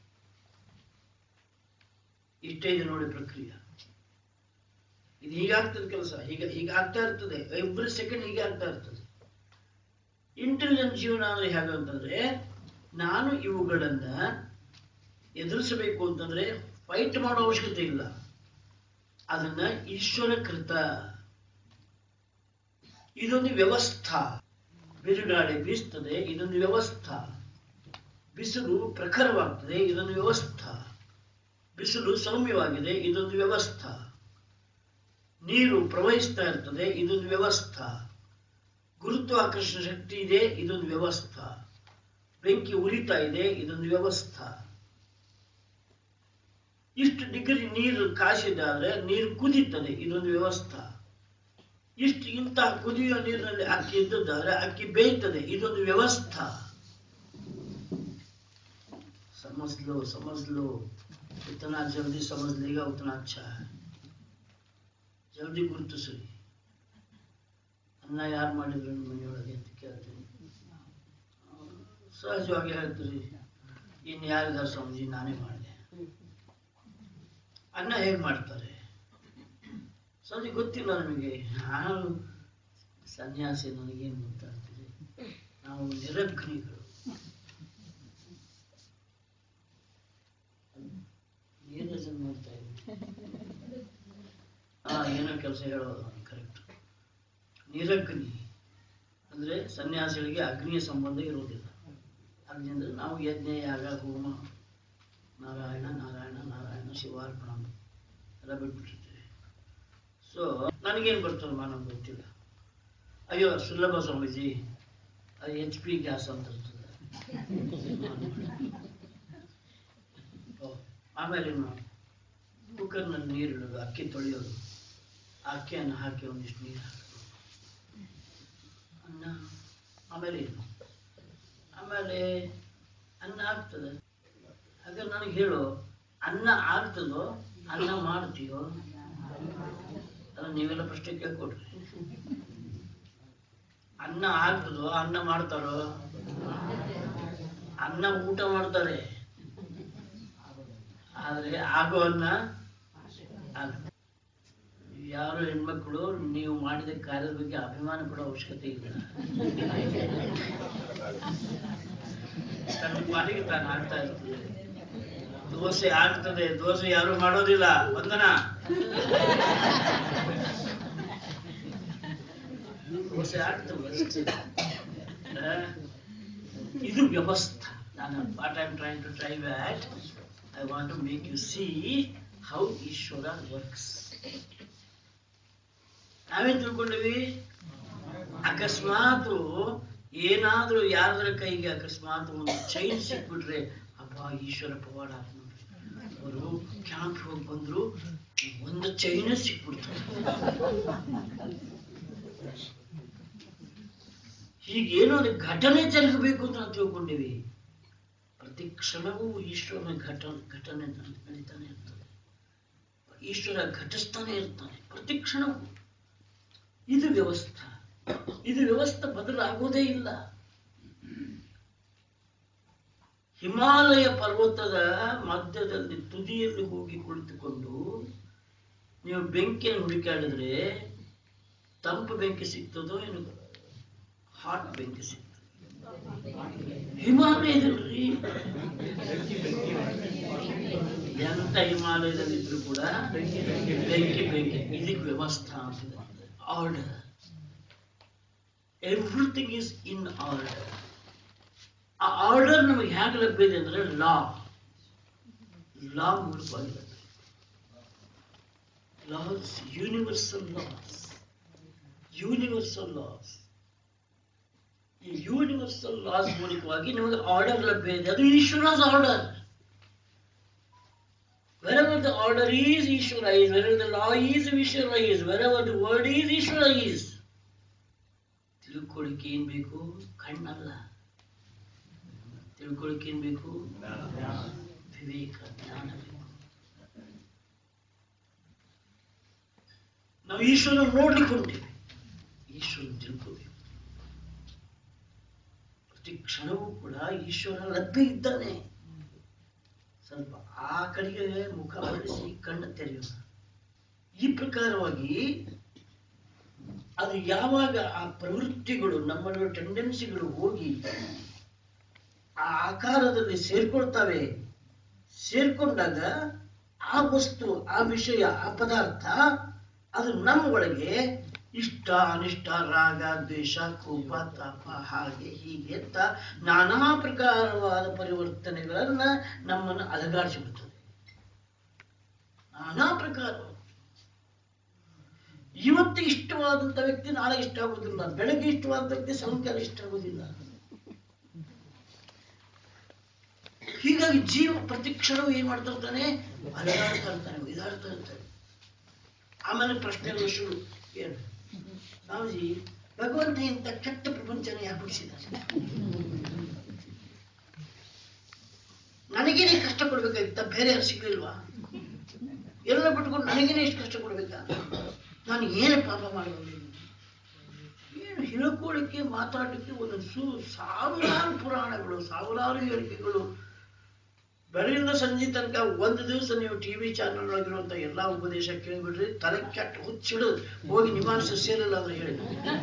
ಇಷ್ಟೇ ಇದೆ ನೋಡಿ ಪ್ರಕ್ರಿಯೆ ಇದು ಹೀಗಾಗ್ತದೆ ಕೆಲಸ ಹೀಗೆ ಹೀಗಾಗ್ತಾ ಇರ್ತದೆ ಎವ್ರಿ ಸೆಕೆಂಡ್ ಹೀಗೆ ಆಗ್ತಾ ಇರ್ತದೆ ಇಂಟೆಲಿಜೆಂಟ್ ಜೀವನ ಅಂದ್ರೆ ಹೇಗೆ ಅಂತಂದ್ರೆ ನಾನು ಇವುಗಳನ್ನ ಎದುರಿಸಬೇಕು ಅಂತಂದ್ರೆ ಫೈಟ್ ಮಾಡೋ ಅವಶ್ಯಕತೆ ಇಲ್ಲ ಅದನ್ನ ಈಶ್ವರ ಕೃತ ಇದೊಂದು ವ್ಯವಸ್ಥಾ ಬಿರುಗಾಳಿ ಬೀಸ್ತದೆ ಇದೊಂದು ವ್ಯವಸ್ಥಾ ಬಿಸಿಲು ಪ್ರಖರವಾಗ್ತದೆ ಇದೊಂದು ವ್ಯವಸ್ಥಾ ಬಿಸಿಲು ಸೌಮ್ಯವಾಗಿದೆ ಇದೊಂದು ವ್ಯವಸ್ಥಾ ನೀರು ಪ್ರವಹಿಸ್ತಾ ಇರ್ತದೆ ಇದೊಂದು ವ್ಯವಸ್ಥಾ ಗುರುತ್ವಾಕರ್ಷಣ ಶಕ್ತಿ ಇದೆ ಇದೊಂದು ವ್ಯವಸ್ಥಾ ಬೆಂಕಿ ಉರಿತಾ ಇದೆ ಇದೊಂದು ವ್ಯವಸ್ಥಾ ಇಷ್ಟು ಡಿಗ್ರಿ ನೀರು ಕಾಸಿದಾದ್ರೆ ನೀರು ಕುದೀತದೆ ಇದೊಂದು ವ್ಯವಸ್ಥಾ ಇಷ್ಟು ಇಂತಹ ಕುದಿಯುವ ನೀರಿನಲ್ಲಿ ಅಕ್ಕಿ ಇದ್ದದ್ದಾದ್ರೆ ಅಕ್ಕಿ ಬೇಯ್ತದೆ ಇದೊಂದು ವ್ಯವಸ್ಥಾ समझ लो समझ लो इतना जल्दी समझ लेगा उतना अच्छा है ಜಲ್ದಿ ಗುರುತಿಸಿ ಅನ್ನ ಯಾರು ಮಾಡಿದ್ರು ನಿಮ್ಮ ಮನೆಯೊಳಗೆ ಅಂತ ಕೇಳ್ತೀನಿ ಸಹಜವಾಗಿ ಹೇಳ್ತೀರಿ ಇನ್ನು ಯಾರಿದಾರ ಸ್ವಾಮೀಜಿ ನಾನೇ ಮಾಡಿದೆ ಅನ್ನ ಹೇಗೆ ಮಾಡ್ತಾರೆ ಸ್ವಾಮಿ ಗೊತ್ತಿಲ್ಲ ನಮಗೆ ನಾನು ಸನ್ಯಾಸಿ ನನಗೇನು ಗೊತ್ತಾಗ್ತದೆ ನಾವು ನಿರಗ್ನಿಗಳು ಏನು ಮಾಡ್ತಾ ಇದ್ದೀವಿ ಹಾ ಏನೋ ಕೆಲಸ ಹೇಳೋದು ಕರೆಕ್ಟ್ ನಿರಗ್ನಿ ಅಂದ್ರೆ ಸನ್ಯಾಸಿಗಳಿಗೆ ಅಗ್ನಿಯ ಸಂಬಂಧ ಇರುವುದಿಲ್ಲ ಅಗ್ನಿ ಅಂದ್ರೆ ನಾವು ಯಜ್ಞ ಯಾಗ ಹೋಮ ನಾರಾಯಣ ನಾರಾಯಣ ನಾರಾಯಣ ಶಿವಾರ್ಪಣ ಎಲ್ಲ ಬಿಟ್ಬಿಟ್ಟಿರ್ತೀವಿ ಸೊ ನನಗೇನು ಬರ್ತದೆ ಮಾನವ ಗೊತ್ತಿಲ್ಲ ಅಯ್ಯೋ ಸುಲಭ ಸ್ವಾಮೀಜಿ ಅದು ಎಚ್ ಪಿ ಗ್ಯಾಸ್ ಅಂತ ಇರ್ತದೆ ಓ, ಆಮೇಲೆ ಏನು ಕುಕ್ಕರ್ನಲ್ಲಿ ನೀರು ಇಡೋದು ಅಕ್ಕಿ ತೊಳೆಯೋದು ಆ ಅಕ್ಕಿಯನ್ನು ಹಾಕಿ ಒಂದಿಷ್ಟು ನೀರು ಹಾಕೋದು ಅನ್ನ ಆಮೇಲೆ ಏನು ಆಮೇಲೆ ಅನ್ನ ಆಗ್ತದೆ ಹಾಗಾದ್ರೆ ನನಗೆ ಹೇಳು ಅನ್ನ ಆಗ್ತದೋ ಅನ್ನ ಮಾಡ್ತೀಯೋ ಅದನ್ನ ನೀವೆಲ್ಲ ಪ್ರಶ್ನೆ ಕೇಳ್ಕೊಡ್ರಿ ಅನ್ನ ಆಗ್ತದೋ ಅನ್ನ ಮಾಡ್ತಾರೋ ಅನ್ನ ಊಟ ಮಾಡ್ತಾರೆ ಆದ್ರೆ ಆಗೋ ಅನ್ನ ಆಗ- ಯಾರು ಹೆಣ್ಮಕ್ಳು ನೀವು ಮಾಡಿದ ಕಾರ್ಯದ ಬಗ್ಗೆ ಅಭಿಮಾನ ಪಡೋ ಅವಶ್ಯಕತೆ ಇಲ್ಲ ತನ್ನ ಪಾಡಿಗೆ ತಾನು ಆಗ್ತಾ ಇರ್ತದೆ ದೋಸೆ ಆಗ್ತದೆ ದೋಸೆ ಯಾರು ಮಾಡೋದಿಲ್ಲ ವಂದನ ದೋಸೆ ಆಗ್ತದೆ ಅಷ್ಟೇ. ಆ, ಇದು ವ್ಯವಸ್ಥೆ ನಾನು what I am trying to try but I want to make you see how Ishwara works ನಾವೇನ್ ತಿಳ್ಕೊಂಡಿವಿ ಅಕಸ್ಮಾತ್ ಏನಾದ್ರೂ ಯಾರದ್ರ ಕೈಗೆ ಅಕಸ್ಮಾತ್ ಒಂದು ಚೈನ್ ಸಿಕ್ಬಿಟ್ರೆ ಅಪ್ಪ ಈಶ್ವರ ಪವಾಡ ಆಯ್ತು ನೋಡ್ರಿ ಅವರು ಕ್ಯಾಂಪ್ ಹೋಗಿ ಬಂದ್ರು ಒಂದು ಚೈನ್ ಸಿಕ್ಬಿಡ್ತಾರೆ ಹೀಗೇನೋ ಒಂದು ಘಟನೆ ಜರುಗಬೇಕು ಅಂತ ನಾವು ತಿಳ್ಕೊಂಡಿವಿ ಪ್ರತಿ ಕ್ಷಣವೂ ಈಶ್ವರನ ಘಟ ಘಟನೆ ನಡೀತಾನೆ ಇರ್ತದೆ ಈಶ್ವರ ಘಟಿಸ್ತಾನೆ ಇರ್ತಾನೆ ಪ್ರತಿ ಕ್ಷಣವೂ ಇದು ವ್ಯವಸ್ಥೆ ಇದು ವ್ಯವಸ್ಥೆ ಬದಲಾಗುವುದೇ ಇಲ್ಲ ಹಿಮಾಲಯ ಪರ್ವತದ ಮಧ್ಯದಲ್ಲಿ ತುದಿಯಲ್ಲಿ ಹೋಗಿ ಕುಳಿತುಕೊಂಡು ನೀವು ಬೆಂಕಿಯನ್ನು ಹುಡುಕಾಡಿದ್ರೆ ತಂಪು ಬೆಂಕಿ ಸಿಗ್ತದೋ ಏನು ಹಾಟ್ ಬೆಂಕಿ ಸಿಗ್ತದೆ ಹಿಮಾಲಯದಲ್ಲಿ ಎಂತ ಹಿಮಾಲಯದಲ್ಲಿದ್ರು ಕೂಡ ಬೆಂಕಿ ಬೆಂಕಿ ಇದಕ್ಕೆ ವ್ಯವಸ್ಥಾ ಅಂತಿದೆ order everything is in order ಆ ಆರ್ಡರ್ ನಮಗೆ ಹೇಗೆ ಲಭ್ಯ ಇದೆ ಅಂದ್ರೆ ಲಾ ಲಾ ಮೂಲಕವಾಗಿ ಲಭ್ಯ laws universal laws universal laws ಈ ಯೂನಿವರ್ಸಲ್ ಲಾಸ್ ಮೂಲಕವಾಗಿ ನಮಗೆ ಆರ್ಡರ್ ಲಭ್ಯ ಇದೆ ಅದು ಈಶ್ವರಸ್ order Wherever the order is, Ishvara is. Wherever the law is, Ishvara is. Wherever the word is, Ishvara is. ತಿಳ್ಕೊಳ್ಳಿಕ್ಕೆ ಏನ್ ಬೇಕು ಕಣ್ಣಲ್ಲ ತಿಳ್ಕೊಳ್ಳಿಕ್ಕೆ ಏನ್ ಬೇಕು ವಿವೇಕ ಜ್ಞಾನ ಬೇಕು ನಾವು ಈಶ್ವರನ ನೋಡ್ಲಿಕ್ಕೆ ಹೊಂಟೇವೆ ಈಶ್ವರನ ತಿಳ್ಕೋಬೇಕು ಪ್ರತಿ ಕ್ಷಣವೂ ಕೂಡ ಈಶ್ವರ ಲಭ್ಯ ಇದ್ದಾನೆ ಸ್ವಲ್ಪ ಆ ಕಡೆಗೆ ಮುಖ ಹೊರಡಿಸಿ ಕಣ್ಣು ತೆರೆಯೋಣ ಈ ಪ್ರಕಾರವಾಗಿ ಅದು ಯಾವಾಗ ಆ ಪ್ರವೃತ್ತಿಗಳು ನಮ್ಮಲ್ಲಿರೋ ಟೆಂಡೆನ್ಸಿಗಳು ಹೋಗಿ ಆ ಆಕಾರದಲ್ಲಿ ಸೇರ್ಕೊಳ್ತವೆ ಸೇರ್ಕೊಂಡಾಗ ಆ ವಸ್ತು ಆ ವಿಷಯ ಆ ಪದಾರ್ಥ ಅದು ನಮ್ಮ ಒಳಗೆ ಇಷ್ಟ ಅನಿಷ್ಟ ರಾಗ ದ್ವೇಷ ಕೋಪ ತಾಪ ಹಾಗೆ ಹೀಗೆ ಅಂತ ನಾನಾ ಪ್ರಕಾರವಾದ ಪರಿವರ್ತನೆಗಳನ್ನ ನಮ್ಮನ್ನು ಅಲಗಾಡಿಸಿಬಿಡ್ತದೆ ನಾನಾ ಪ್ರಕಾರ ಇವತ್ತು ಇಷ್ಟವಾದಂತ ವ್ಯಕ್ತಿ ನಾಳೆ ಇಷ್ಟ ಆಗುದಿಲ್ಲ ಬೆಳಗ್ಗೆ ಇಷ್ಟವಾದ ವ್ಯಕ್ತಿ ಸಾಯಂಕಾಲ ಇಷ್ಟ ಆಗುದಿಲ್ಲ ಹೀಗಾಗಿ ಜೀವ ಪ್ರತಿ ಕ್ಷಣವೂ ಏನ್ ಮಾಡ್ತಾ ಇರ್ತಾನೆ ಅಲಗಾಡ್ತಾ ಇರ್ತಾನೆ ಇದಾಡ್ತಾ ಇರ್ತಾನೆ ಆಮೇಲೆ ಪ್ರಶ್ನೆಗಳು ಶುರು ಏನು ಸ್ವಾಮೀಜಿ ಭಗವಂತ ಇಂಥ ಕೆಟ್ಟ ಪ್ರಪಂಚನ ಯಾಕೆ ಹುಟ್ಟಿಸಿದ್ದಾನೆ ನನಗೇನೆ ಕಷ್ಟ ಕೊಡ್ಬೇಕಾಗಿತ್ತ ಬೇರೆ ಯಾರು ಸಿಗ್ಲಿಲ್ವಾ ಎಲ್ಲ ಬಿಟ್ಕೊಂಡು ನನಗೇನೆ ಇಷ್ಟು ಕಷ್ಟ ಕೊಡ್ಬೇಕಾ ನಾನು ಏನು ಪಾಪ ಮಾಡಬಲ್ಲೆ ಏನು ಹೇಳ್ಕೊಳ್ಳಿಕ್ಕೆ ಮಾತಾಡಲಿಕ್ಕೆ ಒಂದೊಂದು ಸು ಸಾವಿರಾರು ಪುರಾಣಗಳು ಸಾವಿರಾರು ಹೇಳಿಕೆಗಳು ಬೆಳಗಿಂದ ಸಂಜೆ ತನಕ ಒಂದು ದಿವಸ ನೀವು ಟಿವಿ ಚಾನೆಲ್ ಒಳಗಿರುವಂತ ಎಲ್ಲಾ ಉಪದೇಶ ಕೇಳಿಬಿಡ್ರಿ ತಲೆ ಕೆಟ್ಟ ಹುಚ್ಚಿಡು ಹೋಗಿ ನಿವಾರಿಸ ಸೇರಿಲ್ಲ ಅಂದ್ರೆ ಹೇಳಿ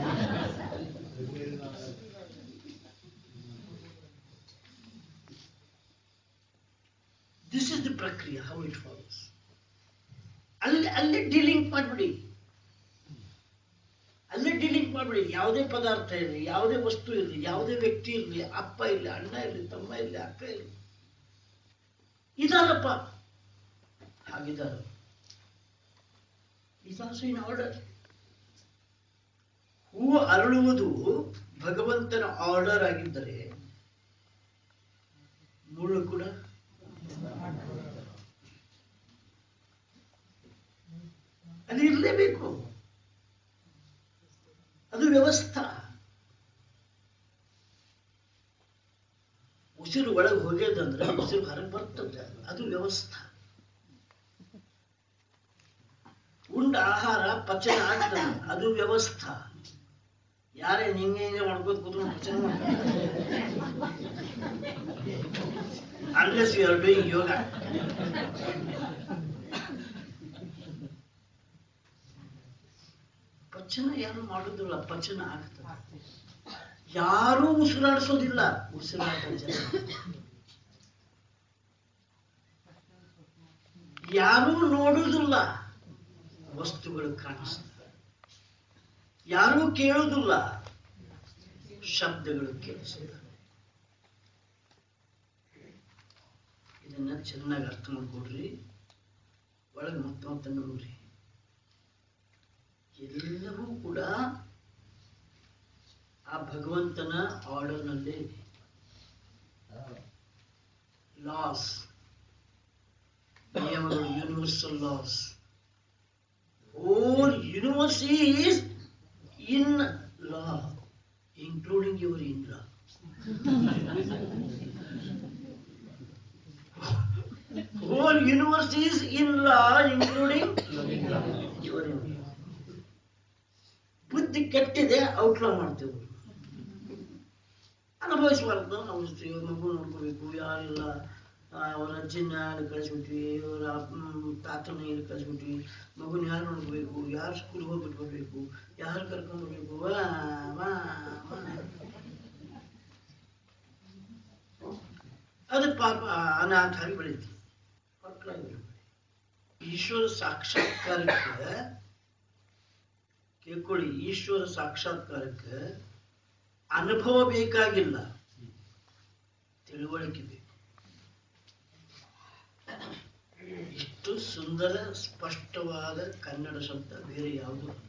ದಿಸ್ ಇಸ್ ದಿ ಪ್ರಕ್ರಿಯೆ ಹೌ ಇಟ್ ಫಾಲೋಸ್ ಅಲ್ಲಿ ಅಲ್ಲೇ ಡೀಲಿಂಗ್ ಮಾಡ್ಬಿಡಿ ಅಲ್ಲೇ ಡೀಲಿಂಗ್ ಮಾಡ್ಬಿಡಿ ಯಾವುದೇ ಪದಾರ್ಥ ಇರಲಿ ಯಾವುದೇ ವಸ್ತು ಇರಲಿ ಯಾವುದೇ ವ್ಯಕ್ತಿ ಇರಲಿ ಅಪ್ಪ ಇರಲಿ ಅಣ್ಣ ಇರಲಿ ತಮ್ಮ ಇರಲಿ ಅಕ್ಕ ಇರಲಿ ಇದಾರಪ್ಪ ಹಾಗಿದ್ದಾರೆ ಇಸ್ ಆಲ್ಸೋ ಇನ್ ಆರ್ಡರ್ ಹೂವು ಅರಳುವುದು ಭಗವಂತನ ಆರ್ಡರ್ ಆಗಿದ್ದರೆ ಮುಳ್ಳು ಕೂಡ ಅದು ಇರಲೇಬೇಕು ಅದು ವ್ಯವಸ್ಥಾ ಉಸಿರು ಒಳಗೆ ಹೋಗ್ಯದಂದ್ರೆ ಉಸಿರು ಹೊರಗೆ ಬರ್ತದೆ ಅದು ವ್ಯವಸ್ಥಾ ಉಂಡ ಆಹಾರ ಪಚನ ಆಗ್ತದೆ ಅದು ವ್ಯವಸ್ಥಾ ಯಾರೇ ನಿಂಗೆ ಹಿಂಗೆ ಮಾಡ್ಕೋತ ಕೂತ್ಕೊಂಡು ಪಚನ unless you are doing yoga ಪಚನ ಯಾರು ಮಾಡುದಿಲ್ಲ ಪಚನ ಆಗ್ತದೆ ಯಾರೂ ಉಸಿರಾಡಿಸೋದಿಲ್ಲ ಉಸಿರಾಡ್ತಾರೆ ಜನ ಯಾರೂ ನೋಡುವುದಿಲ್ಲ ವಸ್ತುಗಳು ಕಾಣಿಸ್ತವೆ ಯಾರೂ ಕೇಳುವುದಿಲ್ಲ ಶಬ್ದಗಳು ಕೇಳಿಸ್ತವೆ ಇದನ್ನ ಚೆನ್ನಾಗಿ ಅರ್ಥ ಮಾಡ್ಕೊಡ್ರಿ ಒಳಗೆ ಮತ್ತೆ ಮತ್ತೆ ನೋಡ್ರಿ ಎಲ್ಲವೂ ಕೂಡ ಆ ಭಗವಂತನ ಆರ್ಡರ್ನಲ್ಲೇ ಇದೆ ಲಾಸ್ ನಿಯಮಗಳು universal laws whole universe is in law, including your in-law. whole universe is in law, including your in-law. ಬುದ್ಧಿ ಕೆಟ್ಟಿದೆ ಔಟ್ಲಾ ಮಾಡ್ತೇವೆ ಅನುಭವಿಸಬಾರ್ದು ಅನಿಸ್ತೀವಿ ಮಗು ನೋಡ್ಕೋಬೇಕು ಯಾರಿಲ್ಲ ಆ, ಅವ್ರ ಅಜ್ಜಿನ ಅಲ್ಲಿ ಕಳಿಸ್ಬಿಟ್ವಿ ಅವ್ರ ಅಪ್ಪ- ತಾತನ ಇಲ್ಲಿ ಕಳಿಸ್ಬಿಟ್ವಿ ಮಗುನ ಯಾರು ನೋಡ್ಕೋಬೇಕು ಯಾರು ಸ್ಕೂಲ್ಗೆ ಹೋಗ್ಬಿಟ್ಟು ಬರ್ಬೇಕು ಯಾರು ಕರ್ಕೊಂಡ್ ಬರ್ಬೇಕು ವಾ ವಾ ವಾ ಅದು ಪಾಪ ಅನಾಥ ಆಗಿ ಬೆಳೀತು ಮಕ್ಕಳಾಗಿ ಬೆಳೀತು. ಈಶ್ವರ ಸಾಕ್ಷಾತ್ಕಾರಕ್ಕೆ ಕೇಳ್ಕೊಳ್ಳಿ ಈಶ್ವರ ಸಾಕ್ಷಾತ್ಕಾರಕ್ಕೆ ಅನುಭವ ಬೇಕಾಗಿಲ್ಲ ತಿಳುವಳಿಕೆ ಬೇಕು ಇಷ್ಟು ಸುಂದರ ಸ್ಪಷ್ಟವಾದ ಕನ್ನಡ ಶಬ್ದ ಬೇರೆ ಯಾವುದು ಅಲ್ಲ.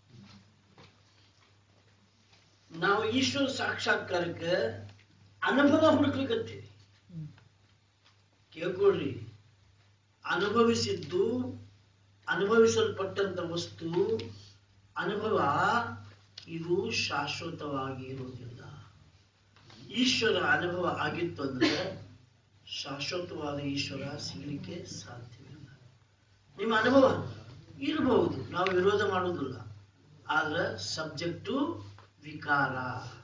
ನಾವು ಈಶ್ವರ ಸಾಕ್ಷಾತ್ಕಾರಕ್ಕೆ ಅನುಭವ ಹುಡುಕ್ಲಿಕ್ಕತ್ತೀವಿ ಕೇಳ್ಕೊಳ್ರಿ ಅನುಭವಿಸಿದ್ದು ಅನುಭವಿಸಲ್ಪಟ್ಟಂತ ವಸ್ತು ಅನುಭವ ಇದು ಶಾಶ್ವತವಾಗಿ ಇರುವುದಿಲ್ಲ ಈಶ್ವರ ಅನುಭವ ಆಗಿತ್ತು ಅಂದ್ರೆ ಶಾಶ್ವತವಾದ ಈಶ್ವರ ಸಿಗಲಿಕ್ಕೆ ಸಾಧ್ಯವಿಲ್ಲ ನಿಮ್ಮ ಅನುಭವ ಇರಬಹುದು ನಾವು ವಿರೋಧ ಮಾಡುವುದಿಲ್ಲ ಆದ್ರೆ ಸಬ್ಜೆಕ್ಟು ವಿಕಾರ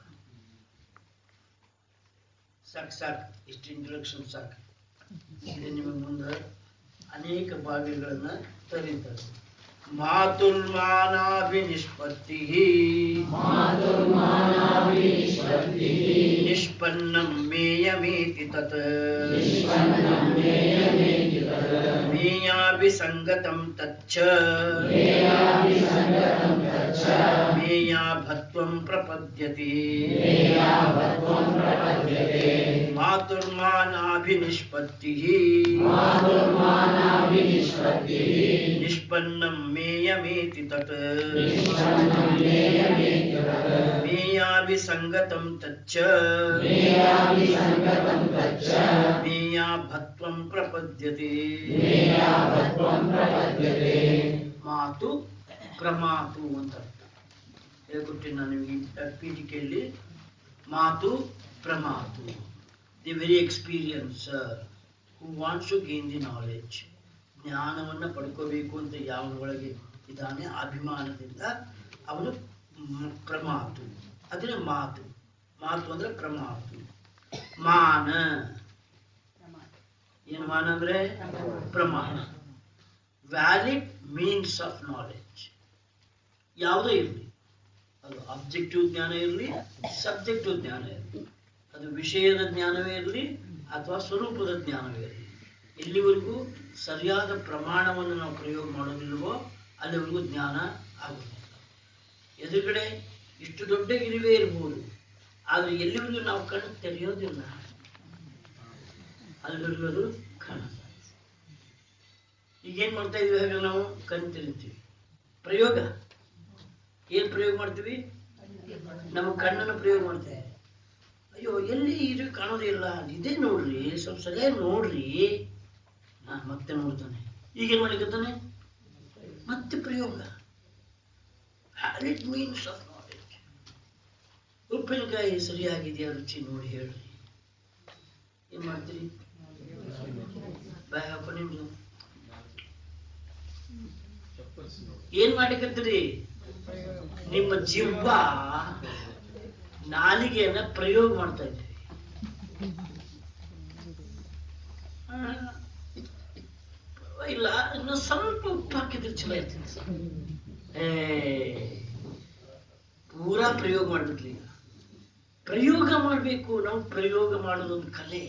ಸಾಕು ಸಾಕು ಇಷ್ಟು ಇಂಟ್ರೊಡಕ್ಷನ್ ಸಾಕು ಇದು ನಿಮಗೆ ಮುಂದೆ ಅನೇಕ ಭಾಗಗಳನ್ನ ತರೀತಾರೆ ಮಾತುರ್ಮಾನಾಭಿನಿಷ್ಪತ್ತಿ ನಿಷ್ಪನ್ನಂ ಮೇಯಮೇತಿ ತತ್ ಮೇಯಾಭಿಸಂಗತಂ ತಚ್ಚ ಮೇಯಾಭತ್ವಂ ಪ್ರಪದ್ಯತೆ ಮಾತುರ್ಮಾನಾಭಿನಿಷ್ಪತ್ತಿ ನಿಷ್ಪನ್ನಂ ಮೇಯಮೇತಿ ತತ್ ಮೇಯಾಭಿಸಂಗತಂ ತಚ್ಚ ಮೇಯಾಭತ್ವಂ ಪ್ರಪದ್ಯತೆ ಮಾತು ಪ್ರಮಾತು ಅಂತ ಅರ್ಥ ಹೇಳ್ಕೊಟ್ಟಿನಿ ನಾನು ನಿಮಗೆ ಪೀಠಿಕೆಯಲ್ಲಿ ಮಾತು ಪ್ರಮಾತು the very experience who wants to gain the knowledge ಜ್ಞಾನವನ್ನು ಪಡ್ಕೋಬೇಕು ಅಂತ ಯಾವನೊಳಗೆ ಇದ್ದಾನೆ ಅಭಿಮಾನದಿಂದ ಅವನು ಮ್- ಪ್ರಮಾತು ಅದನ್ನೇ ಮಾತು ಮಾತು ಅಂದ್ರೆ ಪ್ರಮಾತು ಮಾನ ಏನು ಮಾನ ಅಂದ್ರೆ ಪ್ರಮಾಣ ವ್ಯಾಲಿಡ್ ಮೀನ್ಸ್ ಆಫ್ ನಾಲೆಡ್ಜ್ ಯಾವುದೇ ಇರಲಿ ಅದು ಆಬ್ಜೆಕ್ಟಿವ್ ಜ್ಞಾನ ಇರಲಿ ಸಬ್ಜೆಕ್ಟಿವ್ ಜ್ಞಾನ ಇರಲಿ ಅದು ವಿಷಯದ ಜ್ಞಾನವೇ ಇರಲಿ ಅಥವಾ ಸ್ವರೂಪದ ಜ್ಞಾನವೇ ಇರಲಿ ಎಲ್ಲಿವರೆಗೂ ಸರಿಯಾದ ಪ್ರಮಾಣವನ್ನು ನಾವು ಪ್ರಯೋಗ ಮಾಡೋದಿಲ್ವೋ ಅಲ್ಲಿವರೆಗೂ ಜ್ಞಾನ ಆಗುವುದಿಲ್ಲ ಎದುರುಗಡೆ ಇಷ್ಟು ದೊಡ್ಡ ಇರುವೆ ಇರಬಹುದು ಆದರೆ ಎಲ್ಲಿವರೆಗೂ ನಾವು ಕಣ್ಣು ತೆರೆಯೋದಿಲ್ಲ ಅಲ್ಲಿವರೆಗೂ ಅದು ಕಾಣಲ್ಲ ಈಗೇನ್ ಮಾಡ್ತಾ ಇದೀವಿ ಹಾಗೆ ನಾವು ಕಣ್ಣು ತೆರಿತೀವಿ ಪ್ರಯೋಗ ಏನ್ ಪ್ರಯೋಗ ಮಾಡ್ತೀವಿ ನಮ್ಮ ಕಣ್ಣನ್ನು ಪ್ರಯೋಗ ಮಾಡ್ತೇವೆ ಅಯ್ಯೋ ಎಲ್ಲಿ ಇದು ಕಾಣೋದಿಲ್ಲ ಇದೇ ನೋಡ್ರಿ ಸ್ವಲ್ಪ ಸರಿಯಾಗಿ ನೋಡ್ರಿ ಹಾ ಮತ್ತೆ ನೋಡ್ತಾನೆ ಈಗೇನ್ ಮಾಡ್ಲಿಕ್ಕತ್ತಾನೆ ಮತ್ತೆ ಪ್ರಯೋಗ ವ್ಯಾಲಿಡ್ ಮೀನ್ಸ್ ಆಫ್ ನಾಲೆಡ್ಜ್ ಉಪ್ಪಿನಕಾಯಿ ಸರಿಯಾಗಿದೆಯಾ ರುಚಿ ನೋಡಿ ಹೇಳ್ರಿ ಏನ್ ಮಾಡ್ತೀರಿ ಬಾಯ್ ಹಾಕೋ ನಿಮ್ದು ಏನ್ ಮಾಡ್ಲಿಕ್ಕತ್ತೀರಿ ನಿಮ್ಮ ಜಿವ್ವ ನಾಲಿಗೆಯನ್ನ ಪ್ರಯೋಗ ಮಾಡ್ತಾ ಇದ್ದೀರಿ ಆ, ಇಲ್ಲ ಇನ್ನು ಸ್ವಲ್ಪ ಉಪ್ಪು ಹಾಕಿದ್ರೆ ಚಲೋ ಇರ್ತದೆ ಏ ಪೂರಾ ಪ್ರಯೋಗ ಮಾಡ್ಬಿಟ್ರಿ ಈಗ ಪ್ರಯೋಗ ಮಾಡಬೇಕು ನಾವು ಪ್ರಯೋಗ ಮಾಡೋದೊಂದು ಕಲೆ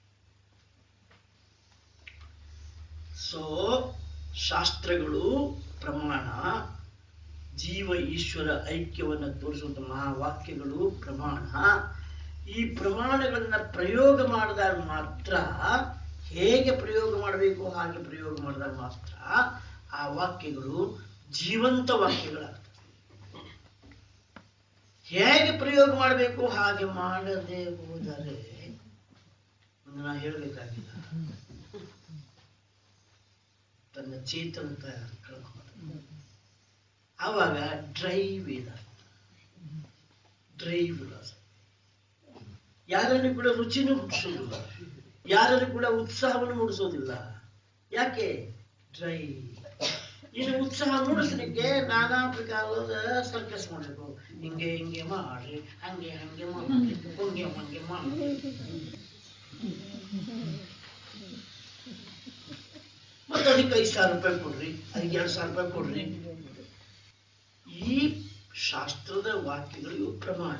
ಸೊ ಶಾಸ್ತ್ರಗಳು ಪ್ರಮಾಣ ಜೀವ ಈಶ್ವರ ಐಕ್ಯವನ್ನು ತೋರಿಸುವಂತ ಮಹಾವಾಕ್ಯಗಳು ಪ್ರಮಾಣ ಈ ಪ್ರಮಾಣಗಳನ್ನ ಪ್ರಯೋಗ ಮಾಡಿದಾಗ ಮಾತ್ರ ಹೇಗೆ ಪ್ರಯೋಗ ಮಾಡಬೇಕು ಹಾಗೆ ಪ್ರಯೋಗ ಮಾಡಿದಾಗ ಮಾತ್ರ ಆ ವಾಕ್ಯಗಳು ಜೀವಂತ ವಾಕ್ಯಗಳಾಗ್ತವೆ ಹೇಗೆ ಪ್ರಯೋಗ ಮಾಡಬೇಕು ಹಾಗೆ ಮಾಡದೆ ಹೋದರೆ ಒಂದು ನಾ ಹೇಳಬೇಕಾಗಿಲ್ಲ ತನ್ನ ಚೇತನತ ಕಳ್ಕೊಂಡ ಆವಾಗ ಡ್ರೈವ್ ಇಲ್ಲ ಡ್ರೈವ್ ಇಲ್ಲ ಯಾರಲ್ಲಿ ಕೂಡ ರುಚಿನೂ ಹುಟ್ಟಿಸೋದಿಲ್ಲ ಯಾರಲ್ಲಿ ಕೂಡ ಉತ್ಸಾಹವನ್ನು ಮೂಡಿಸೋದಿಲ್ಲ ಯಾಕೆ ಡ್ರೈ ಇನ್ನು ಉತ್ಸಾಹ ಮೂಡಿಸ್ಲಿಕ್ಕೆ ನಾನಾ ಪ್ರಕಾರದ ಸರ್ಕಸ್ ಮಾಡಬೇಕು ಹಿಂಗೆ ಹಿಂಗೆ ಮಾಡ್ರಿ ಹಂಗೆ ಹಂಗೆ ಮಾಡ್ರಿ ಹಂಗೆ ಹಂಗೆ ಮಾಡ್ರಿ ಮತ್ತೆ ಅದಕ್ಕೆ ಐದು ಸಾವಿರ ರೂಪಾಯಿ ಕೊಡ್ರಿ ಅದಕ್ಕೆ ಎರಡು ಸಾವಿರ ರೂಪಾಯಿ ಕೊಡ್ರಿ ಈ ಶಾಸ್ತ್ರದ ವಾಕ್ಯಗಳು ಇವು ಪ್ರಮಾಣ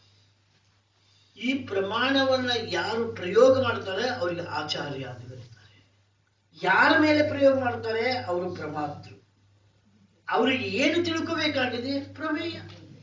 ಈ ಪ್ರಮಾಣವನ್ನ ಯಾರು ಪ್ರಯೋಗ ಮಾಡ್ತಾರೆ ಅವರಿಗೆ ಆಚಾರ್ಯ ಅಂತ ಕರೀತಾರೆ ಯಾರ ಮೇಲೆ ಪ್ರಯೋಗ ಮಾಡ್ತಾರೆ ಅವರು ಪ್ರಮಾತೃ ಅವರಿಗೆ ಏನು ತಿಳ್ಕೋಬೇಕಾಗಿದೆ ಪ್ರಮೇಯ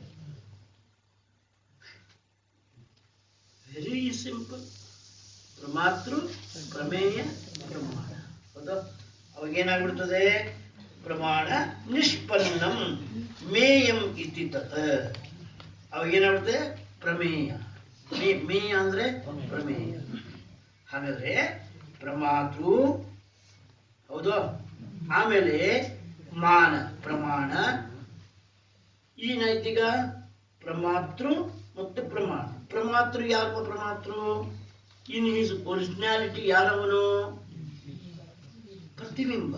ವೆರಿ ಸಿಂಪಲ್ ಪ್ರಮಾತೃ ಪ್ರಮೇಯ ಪ್ರಮಾಣ ಹೌದಾ ಅವಾಗೇನಾಗ್ಬಿಡ್ತದೆ ಪ್ರಮಾಣ ನಿಷ್ಪನ್ನಂ ಮೇಯಂ ಇತಿ ತತ್ ಅವಾಗೇನಾಗ್ಬಿಡುತ್ತೆ ಪ್ರಮೇಯ ಮೇ ಮೇಯ ಅಂದ್ರೆ ಪ್ರಮೇಯ ಹಾಗಾದ್ರೆ ಪ್ರಮಾತೃ ಹೌದು ಆಮೇಲೆ ಮಾನ ಪ್ರಮಾಣ ಈ ನೈತಿಕ ಪ್ರಮಾತೃ ಮತ್ತು ಪ್ರಮಾಣ ಪ್ರಮಾತೃ ಯಾರಪ್ಪ ಪ್ರಮಾತೃ ಇನ್ ಹಿಸ್ ಒರಿಜಿನಾಲಿಟಿ ಯಾರವನು ಪ್ರತಿಬಿಂಬ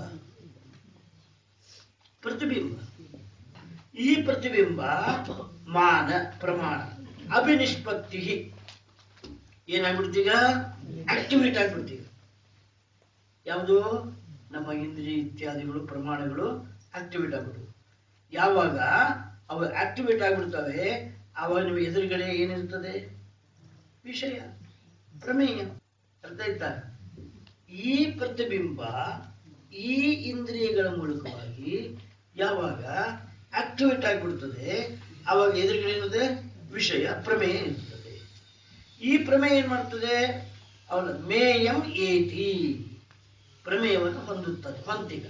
ಪ್ರತಿಬಿಂಬ ಈ ಪ್ರತಿಬಿಂಬ ಮಾನ ಪ್ರಮಾಣ ಅಭಿನಿಷ್ಪತ್ತಿ ಏನಾಗ್ಬಿಡ್ತೀಗ ಆಕ್ಟಿವೇಟ್ ಆಗ್ಬಿಡ್ತೀಗ ಯಾವುದು ನಮ್ಮ ಇಂದ್ರಿಯ ಇತ್ಯಾದಿಗಳು ಪ್ರಮಾಣಗಳು ಆಕ್ಟಿವೇಟ್ ಆಗ್ಬಿಡ್ತವೆ ಯಾವಾಗ ಅವು ಆಕ್ಟಿವೇಟ್ ಆಗ್ಬಿಡ್ತವೆ ಆವಾಗ ನಿಮ್ಮ ಎದುರುಗಡೆ ಏನಿರ್ತದೆ ವಿಷಯ ಪ್ರಮೇಯ ಅರ್ಥ ಆಯ್ತಾ ಈ ಪ್ರತಿಬಿಂಬ ಈ ಇಂದ್ರಿಯಗಳ ಮೂಲಕವಾಗಿ ಯಾವಾಗ ಆಕ್ಟಿವೇಟ್ ಆಗಿಬಿಡ್ತದೆ ಆವಾಗ ಎದುರುಗಡೆ ಇರ್ತದೆ ವಿಷಯ ಪ್ರಮೇಯ ಇರ್ತದೆ ಈ ಪ್ರಮೇಯ ಏನ್ ಮಾಡ್ತದೆ ಅವನ ಮೇಯಂ ಏತಿ ಪ್ರಮೇಯವನ್ನು ಹೊಂದುತ್ತದೆ ಹೊಂತೀಗ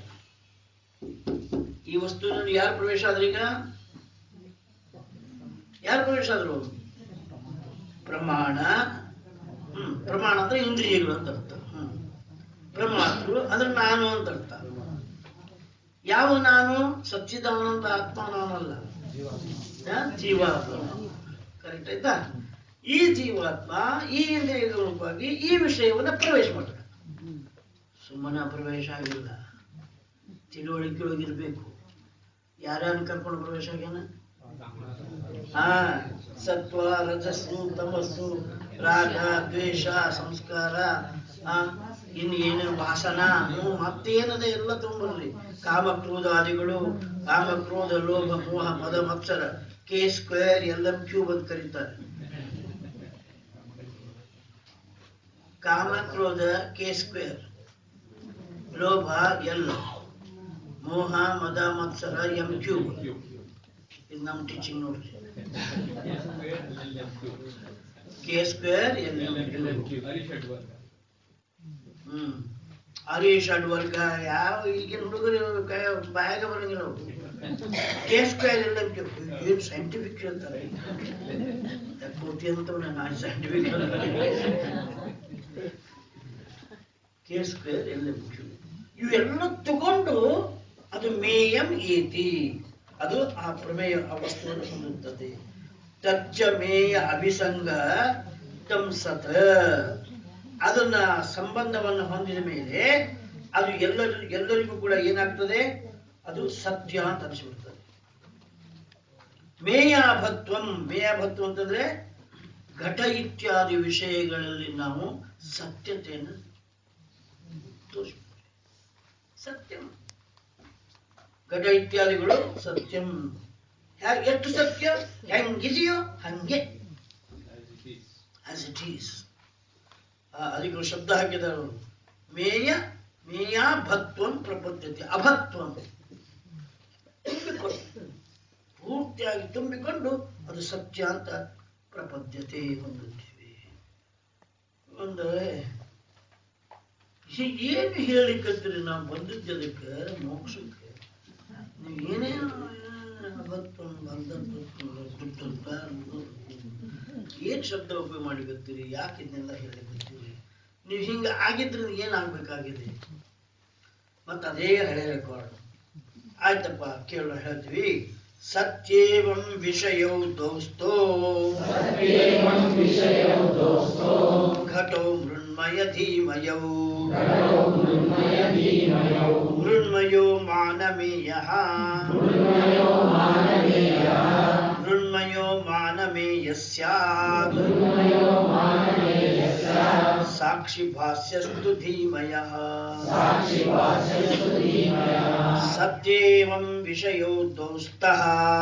ಈ ವಸ್ತುವಿನಲ್ಲಿ ಯಾರು ಪ್ರವೇಶ ಆದ್ರೀಗ ಯಾರು ಪ್ರವೇಶ ಆದ್ರು ಪ್ರಮಾಣ ಹ್ಮ್ ಪ್ರಮಾಣ ಅಂದ್ರೆ ಇಂದ್ರಿಯಗಳು ಅಂತ ಅರ್ಥ ಹ್ಮ್ ಪ್ರಮಾತೃ ಅಂದ್ರೆ ನಾನು ಅಂತ ಅರ್ಥ ಯಾವ ನಾನು ಸಚ್ಚಿದಾನಂದ ಆತ್ಮ ನಾನಲ್ಲ ಆ, ಜೀವಾತ್ಮ ಕರೆಕ್ಟ್ ಆಯ್ತಾ ಈ ಜೀವಾತ್ಮ ಈ ಇಂದ್ರಿಯಗಳ ಮೂಲಕವಾಗಿ ಈ ವಿಷಯವನ್ನ ಪ್ರವೇಶ ಮಾಡ್ತಾರೆ ಸುಮ್ಮನೆ ಪ್ರವೇಶ ಆಗಿಲ್ಲ ತಿಳುವಳಿಕೆ ಒಳಗಿರ್ಬೇಕು ಯಾರ್ಯಾರು ಕರ್ಕೊಂಡು ಪ್ರವೇಶ ಆಗ್ಯಾನ ಹಾ ಸತ್ವ ರಜಸ್ಸು ತಮಸ್ಸು ರಾಗ ದ್ವೇಷ ಸಂಸ್ಕಾರ ಆ, ಇನ್ನು ಏನೇನು ವಾಸನ ಹ್ಞೂ ಮತ್ತೇನದ ಎಲ್ಲ ತುಂಬರ್ಲಿ ಕಾಮ ಕ್ರೋಧಾದಿಗಳು ಕಾಮ ಕ್ರೋಧ ಲೋಭ ಮೋಹ ಮದ ಮತ್ಸರ K square L M cube ಅಂತ ಕರೀತಾರೆ ಕಾಮ ಕ್ರೋಧ ಕೆ ಸ್ಕ್ವೇರ್ ಲೋಭ ಎಲ್ ಮೋಹ ಮದ ಮತ್ಸರ ಎಂ ಕ್ಯೂಬ್ ಇದು ನಮ್ಮ ಟೀಚಿಂಗ್ ನೋಡ್ರಿ K square L M cube ಹ್ಮ್ ಅರಿ ಷಡ್ ವರ್ಗ ಯಾವ ಈಗಿನ ಹುಡುಗರು ಕೈ- ಬಾಯಾಗ ಬರಂಗಿಲ್ಲ ಅವು ಕೆ ಸ್ಕ್ವೇರ್ ಎಲ್ಲ ಏನು ಸೈಂಟಿಫಿಕ್ ಹೇಳ್ತಾರೆ ಕೋಟಿ ಅಂತ ನಾನು ಸೈಂಟಿಫಿಕ್ ಕೆ ಸ್ಕ್ವೇರ್ ಎಲ್ಲ ಇವೆಲ್ಲ ತಗೊಂಡು ಅದು ಮೇಯಂ ಏತಿ ಅದು ಆ ಪ್ರಮೇಯ ಆ ವಸ್ತುವನ್ನು ಹೊಂದುತ್ತದೆ ತಜ್ಜ ಮೇಯ ಅಭಿಸಂಗ ತಂ ಸತ್ ಅದನ್ನ ಸಂಬಂಧವನ್ನು ಹೊಂದಿದ ಮೇಲೆ ಅದು ಎಲ್ಲರ ಎಲ್ಲರಿಗೂ ಕೂಡ ಏನಾಗ್ತದೆ ಅದು ಸತ್ಯ ಅಂತ ಅನಿಸ್ಬಿಡ್ತದೆ ಮೇಯಾಭತ್ವಂ ಮೇಯಾಭತ್ವ ಅಂತಂದ್ರೆ ಘಟ ಇತ್ಯಾದಿ ವಿಷಯಗಳಲ್ಲಿ ನಾವು ಸತ್ಯತೆಯನ್ನು ತೋರಿಸ್ಬಿಡ್ತೇವೆ ಸತ್ಯಂ ಘಟ ಇತ್ಯಾದಿಗಳು ಸತ್ಯಂ ಹ್ಯಾ- ಎಷ್ಟು ಸತ್ಯ ಹೆಂಗಿದೆಯೋ ಹಂಗೆ ಆಸ್ ಇಟ್ ಈಸ್ ಅದಕ್ಕೆ ಶಬ್ದ ಹಾಕಿದ್ದಾರೆ ಅವರು ಮೇಯ ಮೇಯಾಭತ್ವಂ ಪ್ರಪದ್ಯತೆ ಅಭತ್ವಂ ತುಂಬಿಕೊಂಡು ಪೂರ್ತಿಯಾಗಿ ತುಂಬಿಕೊಂಡು ಅದು ಸತ್ಯ ಅಂತ ಪ್ರಪದ್ಯತೆ ಹೊಂದುತ್ತೇವೆ ಅಂದರೆ ಹೀ- ಏನು ಹೇಳಿಕತ್ತೀರಿ ನಾವು ಬಂದಿದ್ದು ಅದಕ್ಕೆ ಮೋಕ್ಷಕ್ಕೆ ನೀವು ಏನೇನು ಅಭತ್ವಂ ಏನ್ ಶಬ್ದ ಉಪಯೋಗ ಮಾಡಿಕತ್ತೀರಿ ಯಾಕೆ ಇದನ್ನೆಲ್ಲ ಹೇಳಿಕತ್ತೀರಿ ನೀವು ಹಿಂಗ ಆಗಿದ್ರಿಂದ ಏನಾಗ್ಬೇಕಾಗಿದೆ ಮತ್ತೆ ಅದೇ ಹಳೆ ರೆಕಾರ್ಡ್ ಆಯ್ತಪ್ಪ ಕೇಳೋಣ ಹೇಳ್ತೀವಿ ಸತ್ಯೇವಂ ವಿಷಯೌ ದೌಸ್ತೋ ಘಟೋ ಮೃಣ್ಮಯ ಧೀಮಯೌ ಮೃಣ್ಮಯೋ ಮಾನಮೇಯಃ ಮೃಣ್ಮಯೋ ಮಾನಮೇಯ ಸ್ಯಾತ್ ಸಾಕ್ಷಿ ಭಾಷ್ಯಸ್ತು ಧೀಮಯಃ ಸತ್ಯೇವಂ ವಿಷಯೋ ದೌಸ್ತಃ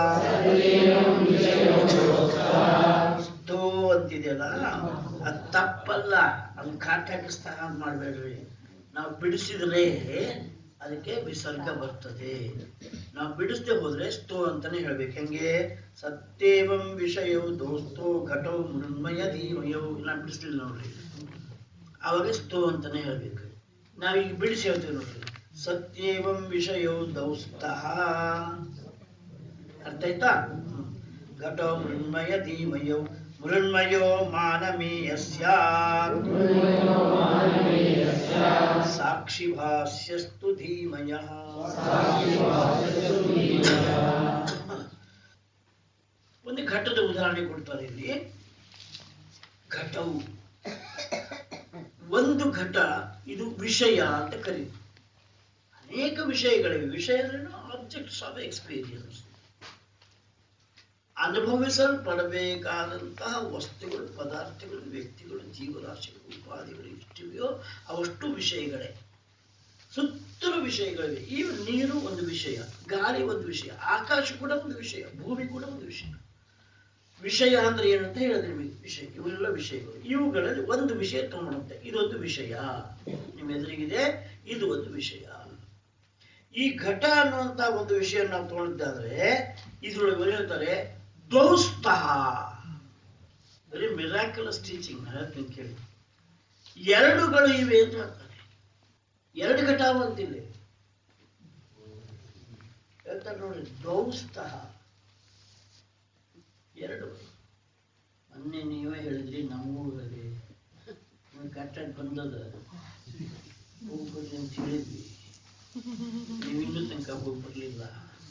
ಸ್ತೋ ಅಂತಿದೆಯಲ್ಲ ಅದು ತಪ್ಪಲ್ಲ ಅದು ಕಾಟಾಗಿ ಸ್ಥಾನ ಮಾಡಬೇಡ್ರಿ ನಾವು ಬಿಡಿಸಿದ್ರೆ ಅದಕ್ಕೆ ವಿಸರ್ಗ ಬರ್ತದೆ ನಾವು ಬಿಡಿಸದೆ ಹೋದ್ರೆ ಸ್ತೋ ಅಂತಾನೆ ಹೇಳ್ಬೇಕು ಹೆಂಗೆ ಸತ್ಯೇವಂ ವಿಷಯೋ ದೋಸ್ತೋ ಘಟೋ ಮೃಣ್ಮಯ ಧೀಮಯೋ ನಾ ಬಿಡಿಸ್ಲಿಲ್ಲ ನೋಡ್ರಿ ಅವಾಗ ಸ್ತೋ ಅಂತಾನೆ ಹೇಳ್ಬೇಕು ನಾವೀಗ ಬಿಡಿಸಿ ಹೇಳ್ತೀವಿ ನೋಡ್ರಿ ಸತ್ಯೇವಂ ವಿಷಯೋ ದೌಸ್ತಃ ಅರ್ಥ ಆಯ್ತಾ ಹ್ಮ್. ಘಟೋ ಮೃಣ್ಮಯ ಧೀಮಯೋ ಮೃಣ್ಮಯೋ ಮಾನಮೇಯ ಸ್ಯಾತ್ ಸಾಕ್ಷಿ ಭಾಷ್ಯಸ್ತು ಧೀಮಯ ಒಂದು ಘಟದ ಉದಾಹರಣೆ ಕೊಡ್ತಾರೆ ಇಲ್ಲಿ ಘಟವು ಒಂದು ಘಟ ಇದು ವಿಷಯ ಅಂತ ಕರೀತೀವಿ ಅನೇಕ ವಿಷಯಗಳಿವೆ ವಿಷಯ ಅಂದ್ರೆ ಆಬ್ಜೆಕ್ಟ್ಸ್ ಆಫ್ ಎಕ್ಸ್ಪೀರಿಯನ್ಸ್ ಅನುಭವಿಸಲ್ಪಡಬೇಕಾದಂತಹ ವಸ್ತುಗಳು ಪದಾರ್ಥಗಳು ವ್ಯಕ್ತಿಗಳು ಜೀವರಾಶಿಗಳು ಉಪಾಧಿಗಳು ಎಷ್ಟಿವೆಯೋ ಅವಷ್ಟು ವಿಷಯಗಳೇ ಸುತ್ತಲೂ ವಿಷಯಗಳಿವೆ ಈ ನೀರು ಒಂದು ವಿಷಯ ಗಾಳಿ ಒಂದು ವಿಷಯ ಆಕಾಶ ಕೂಡ ಒಂದು ವಿಷಯ ಭೂಮಿ ಕೂಡ ಒಂದು ವಿಷಯ ವಿಷಯ ಅಂದ್ರೆ ಏನು ಅಂತ ಹೇಳಿದ್ರೆ ನಿಮಗೆ ವಿಷಯ ಇವೆಲ್ಲ ವಿಷಯಗಳು ಇವುಗಳಲ್ಲಿ ಒಂದು ವಿಷಯ ತಗೊಂಡುತ್ತೆ ಇದೊಂದು ವಿಷಯ ನಿಮ್ಮ ಎದುರಿಗಿದೆ ಇದು ಒಂದು ವಿಷಯ ಈ ಘಟ ಅನ್ನುವಂತ ಒಂದು ವಿಷಯ ನಾವು ತಗೊಂಡಿದ್ದಾದ್ರೆ ಇದ್ರೊಳಗೆ ಏನು ಹೇಳ್ತಾರೆ ದೋಸ್ತಃ ವೆರಿ ಮಿರಾಕ್ಯುಲಸ್ ಟೀಚಿಂಗ್ ಹೇಳ್ತೀನಿ ಕೇಳಿ ಎರಡುಗಳು ಇವೆ ಅಂತ ಹೇಳ್ತಾರೆ ಎರಡು ಘಟ ಅಂತಿಲ್ಲ ಹೇಳ್ತಾರೆ ನೋಡಿ ದೌಸ್ತಃ ಎರಡು ಮೊನ್ನೆ ನೀವೇ ಹೇಳಿದ್ರಿ ನಮಗೂ ಹೇಳಿ ನೀವು ಕಟ್ಟಾಗಿ ಬಂದದ ಹೋಗ್ಬಿಡ್ರಿ ಅಂತ ಹೇಳಿದ್ವಿ ನೀವು ಇನ್ನೂ ತನಕ ಹೋಗಿ ಬರ್ಲಿಲ್ಲ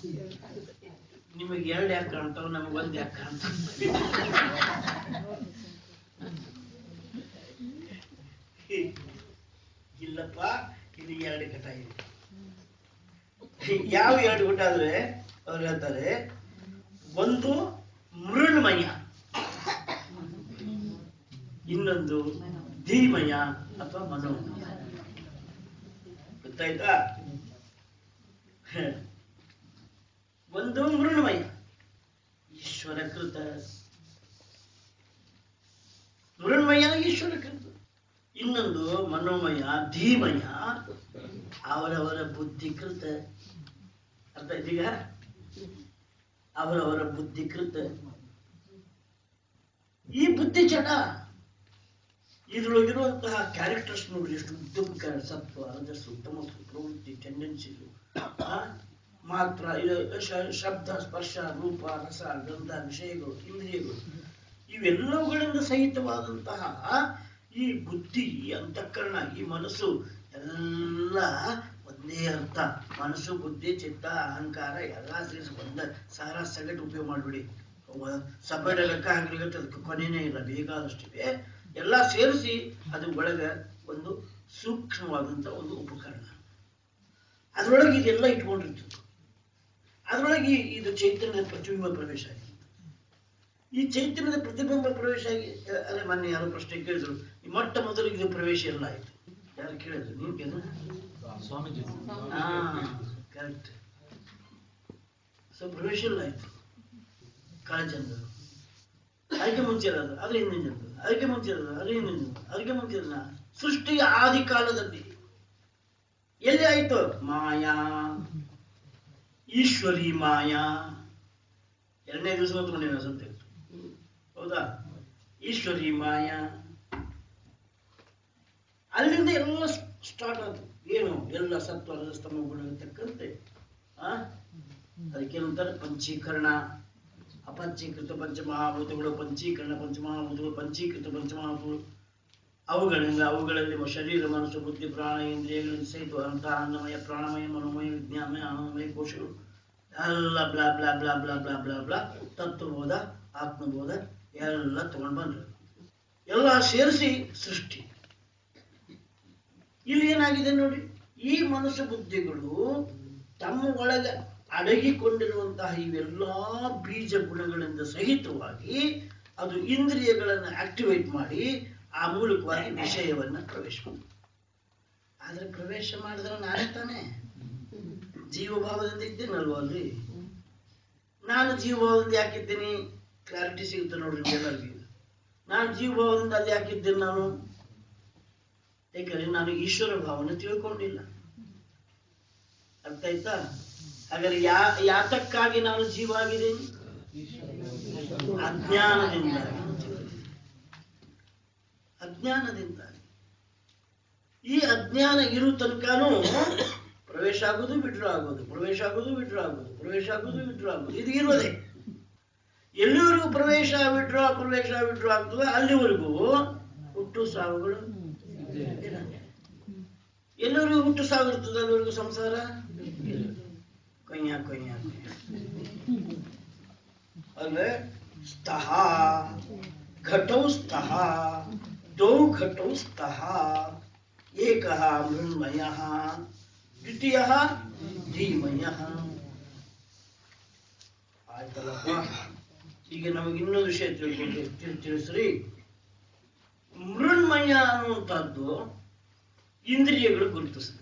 ನಿಮಗೆ ಎರಡು ಯಾಕೆ ಕಾಣ್ತಾವ ನಮಗೆ ಒಂದು ಯಾಕೆ ಕಾಣ್ತಾವ ಇಲ್ಲಪ್ಪ ಇಲ್ಲಿ ಎರಡು ಘಟ ಇದೆ ಯಾವ ಎರಡು ಘಟ ಅಂದ್ರೆ ಅವ್ರು ಹೇಳ್ತಾರೆ ಒಂದು ಮೃಣ್ಮಯ ಇನ್ನೊಂದು ಧೀಮಯ ಅಥವಾ ಮನೋಮಯ ಗೊತ್ತಾಯ್ತಾ ಹ. ಒಂದು ಮೃಣ್ಮಯ ಈಶ್ವರ ಕೃತ ಮೃಣ್ಮಯ ಈಶ್ವರ ಕೃತ ಇನ್ನೊಂದು ಮನೋಮಯ ಧೀಮಯ ಅವರವರ ಬುದ್ಧಿಕೃತ ಅರ್ಥ ಇದೀಗ ಅವರವರ ಬುದ್ಧಿಕೃತ ಈ ಬುದ್ಧಿ ಜಡ ಇದ್ರೊಳಗಿರುವಂತಹ ಕ್ಯಾರೆಕ್ಟರ್ಸ್ ನೋಡ್ರಿ ಎಷ್ಟು ಉತ್ತಮ ಸತ್ವ ರಜಸ್ಸು ತಮಸ್ಸು ಪ್ರವೃತ್ತಿ ಟೆಂಡೆನ್ಸಿಗಳು ಮಾತ್ರ ಇದು ಶ- ಶಬ್ದ ಸ್ಪರ್ಶ ರೂಪ ರಸ ಗಂಧ ವಿಷಯಗಳು ಇಂದ್ರಿಯಗಳು ಇವೆಲ್ಲವುಗಳಿಂದ ಸಹಿತವಾದಂತಹ ಈ ಬುದ್ಧಿ ಈ ಅಂತಃಕರಣ ಈ ಮನಸ್ಸು ಎಲ್ಲ ಒಂದೇ ಅರ್ಥ ಮನಸ್ಸು ಬುದ್ಧಿ ಚಿತ್ತ ಅಹಂಕಾರ ಎಲ್ಲ ಸೇರಿಸಿ ಒಂದ ಸಾರ ಸಗಟು ಉಪಯೋಗ ಮಾಡಿಬಿಡಿ ಸಪರೇಟ್ ಲೆಕ್ಕ ಹಾಕಿಲಿಕ್ಕೆ ಅದಕ್ಕೆ ಕೊನೆನೇ ಇಲ್ಲ ಬೇಕಾದಷ್ಟಿವೆ ಎಲ್ಲ ಸೇರಿಸಿ ಅದು ಒಳಗೆ ಒಂದು ಸೂಕ್ಷ್ಮವಾದಂಥ ಒಂದು ಉಪಕರಣ ಅದರೊಳಗೆ ಇದೆಲ್ಲ ಇಟ್ಕೊಂಡಿರ್ತದೆ ಅದರೊಳಗೆ ಈ- ಇದು ಚೈತನ್ಯದ ಪ್ರತಿಬಿಂಬ ಪ್ರವೇಶ ಆಗಿದೆ ಈ ಚೈತನ್ಯದ ಪ್ರತಿಬಿಂಬ ಪ್ರವೇಶ ಆಗಿ ಅ- ಅದೇ ಮೊನ್ನೆ ಯಾರೋ ಪ್ರಶ್ನೆ ಕೇಳಿದ್ರು ಈ ಮೊಟ್ಟ ಮೊದಲಿಗೆ ಇದು ಪ್ರವೇಶ ಎಲ್ಲ ಆಯ್ತು ಯಾರು ಕೇಳಿದ್ರು ನೀವು ಕೇಳಿದ್ರು ಸ್ವಾಮೀಜಿ ಹಾ ಕರೆಕ್ಟ್ ಸೊ ಪ್ರವೇಶ ಎಲ್ಲ ಆಯ್ತು ಕಾಳಜಂದರು ಅದಕ್ಕೆ ಮುಂಚೆ ಇರೋದು ಅದ್ರ ಹಿಂದಿನ ಜನ್ಮ. ಅದಕ್ಕೆ ಮುಂಚೆ ಇರೋದು ಅದ್ರ ಹಿಂದಿನ ಜನ್ಮ. ಅದಕ್ಕೆ ಮುಂಚೆ ಇರೋದು ಸೃಷ್ಟಿಯ ಆದಿ ಕಾಲದಲ್ಲಿ ಎಲ್ಲಿ ಆಯ್ತು ಮಾಯಾ ಈಶ್ವರಿ ಮಾಯಾ ಎರಡನೇ ದಿವಸ ಹೊತ್ಕೊಂಡಿನ ಸಂತೆ ಹೌದಾ ಈಶ್ವರಿ ಮಾಯಾ ಅಲ್ಲಿಂದ ಎಲ್ಲ ಸ್ಟಾರ್ಟ್ ಆಯ್ತು ಏನು ಎಲ್ಲ ಸತ್ವ ರಜಸ್ತಮ ಗುಣತಕ್ಕಂತೆ ಆ ಅದಕ್ಕೇನಂತಾರೆ ಪಂಚೀಕರಣ ಅಪಂಚೀಕೃತ ಪಂಚಮಹಾಭೂತಗಳು ಪಂಚೀಕರಣ ಪಂಚಮಹಾಭೂತಗಳು ಪಂಚೀಕೃತ ಪಂಚಮಹಾಭೂತಗಳು ಅವುಗಳಿಂದ ಅವುಗಳಲ್ಲಿ ಮ- ಶರೀರ ಮನಸ್ಸು ಬುದ್ಧಿ ಪ್ರಾಣ ಇಂದ್ರಿಯಗಳಿಂದ ಸಹಿತವಾದಂತಹ ಅನ್ನಮಯ ಪ್ರಾಣಮಯ ಮನೋಮಯ ವಿಜ್ಞಾನಮಯ ಆನಂದಮಯ ಕೋಶಗಳು ಎಲ್ಲ blah blah blah blah blah blah blah ತತ್ವಬೋಧ ಆತ್ಮಬೋಧ ಎಲ್ಲ ತಗೊಂಡು ಬಂದ್ರು ಎಲ್ಲ ಸೇರಿಸಿ ಸೃಷ್ಟಿ ಇಲ್ಲಿ ಏನಾಗಿದೆ ನೋಡಿ ಈ ಮನಸ್ಸು ಬುದ್ಧಿಗಳು ತಮ್ಮ ಒಳಗೆ ಅಡಗಿಕೊಂಡಿರುವಂತಹ ಇವೆಲ್ಲಾ ಬೀಜ ಗುಣಗಳಿಂದ ಸಹಿತವಾಗಿ ಅದು ಇಂದ್ರಿಯಗಳನ್ನು ಆಕ್ಟಿವೇಟ್ ಮಾಡಿ ಆ ಮೂಲಕವಾಗಿ ವಿಷಯವನ್ನ ಪ್ರವೇಶ ಮಾಡಿ ಆದ್ರೆ ಪ್ರವೇಶ ಮಾಡಿದ್ರೆ ನಾನೇ ತಾನೇ ಜೀವಭಾವದಿಂದ ಇದ್ದೇನಲ್ವ ಅಲ್ಲಿ ನಾನು ಜೀವಭಾವದಿಂದ ಯಾಕಿದ್ದೀನಿ ಕ್ಲಾರಿಟಿ ಸಿಗುತ್ತೆ ನೋಡ್ರಿ ಎಲ್ಲರಿಗೂ ನಾನು ಜೀವಭಾವದಿಂದ ಅಲ್ಲಿ ಯಾಕಿದ್ದೇನೆ ನಾನು ಯಾಕಂದ್ರೆ ನಾನು ಈಶ್ವರ ಭಾವನೆ ತಿಳ್ಕೊಂಡಿಲ್ಲ ಅರ್ಥ ಆಯ್ತಾ ಹಾಗಾದ್ರೆ ಯಾ ಯಾತಕ್ಕಾಗಿ ನಾನು ಜೀವ ಆಗಿದ್ದೀನಿ ಅಜ್ಞಾನದಿಂದಾಗಿ ನಾನು ಜೀವ ಆಗಿದ್ದೀನಿ. ಅಜ್ಞಾನದಿಂದಾಗಿ ಈ ಅಜ್ಞಾನ ಇರೋ ತನಕನೂ ಪ್ರವೇಶ ಆಗೋದು ವಿಡ್ರಾ ಆಗೋದು ಪ್ರವೇಶ ಆಗೋದು ವಿಡ್ರಾ ಆಗೋದು ಪ್ರವೇಶ ಆಗೋದು ವಿಡ್ರಾ ಆಗೋದು ಇದು ಇರೋದೇ ಎಲ್ಲಿವರೆಗೂ ಪ್ರವೇಶ ವಿಡ್ರಾ ಪ್ರವೇಶ ವಿಡ್ರಾ ಆಗ್ತದೆ ಅಲ್ಲಿವರೆಗೂ ಹುಟ್ಟು ಸಾವುಗಳು ಇರಲ್ಲ. ಎಲ್ಲರಿಗೂ ಹುಟ್ಟು ಸಾವು ಇರ್ತದೆ ಅಲ್ಲಿವರೆಗೂ ಸಂಸಾರ ಕೊಯ್ಯ ಕೊಯ್ಯ ಅಂದ್ರೆ ಸ್ತಃ ಘಟೌ ಸ್ತಃ ದ್ವೌ ಘಟೌ ಸ್ತಃ ಏಕಃ ಮೃಣ್ಮಯಃ ದ್ವಿತೀಯಃ ಧೀಮಯಃ ಆಯ್ತಲ್ಲಪ್ಪ ಈಗ ನಮಗೆ ಇನ್ನೊಂದು ವಿಷಯ ತಿಳ್ಕೊಂಡು ತಿಳ್ ತಿಳಿಸ್ರಿ ಮೃಣ್ಮಯ ಅನ್ನುವಂಥದ್ದು ಇಂದ್ರಿಯಗಳು ಗುರುತಿಸ್ತವೆ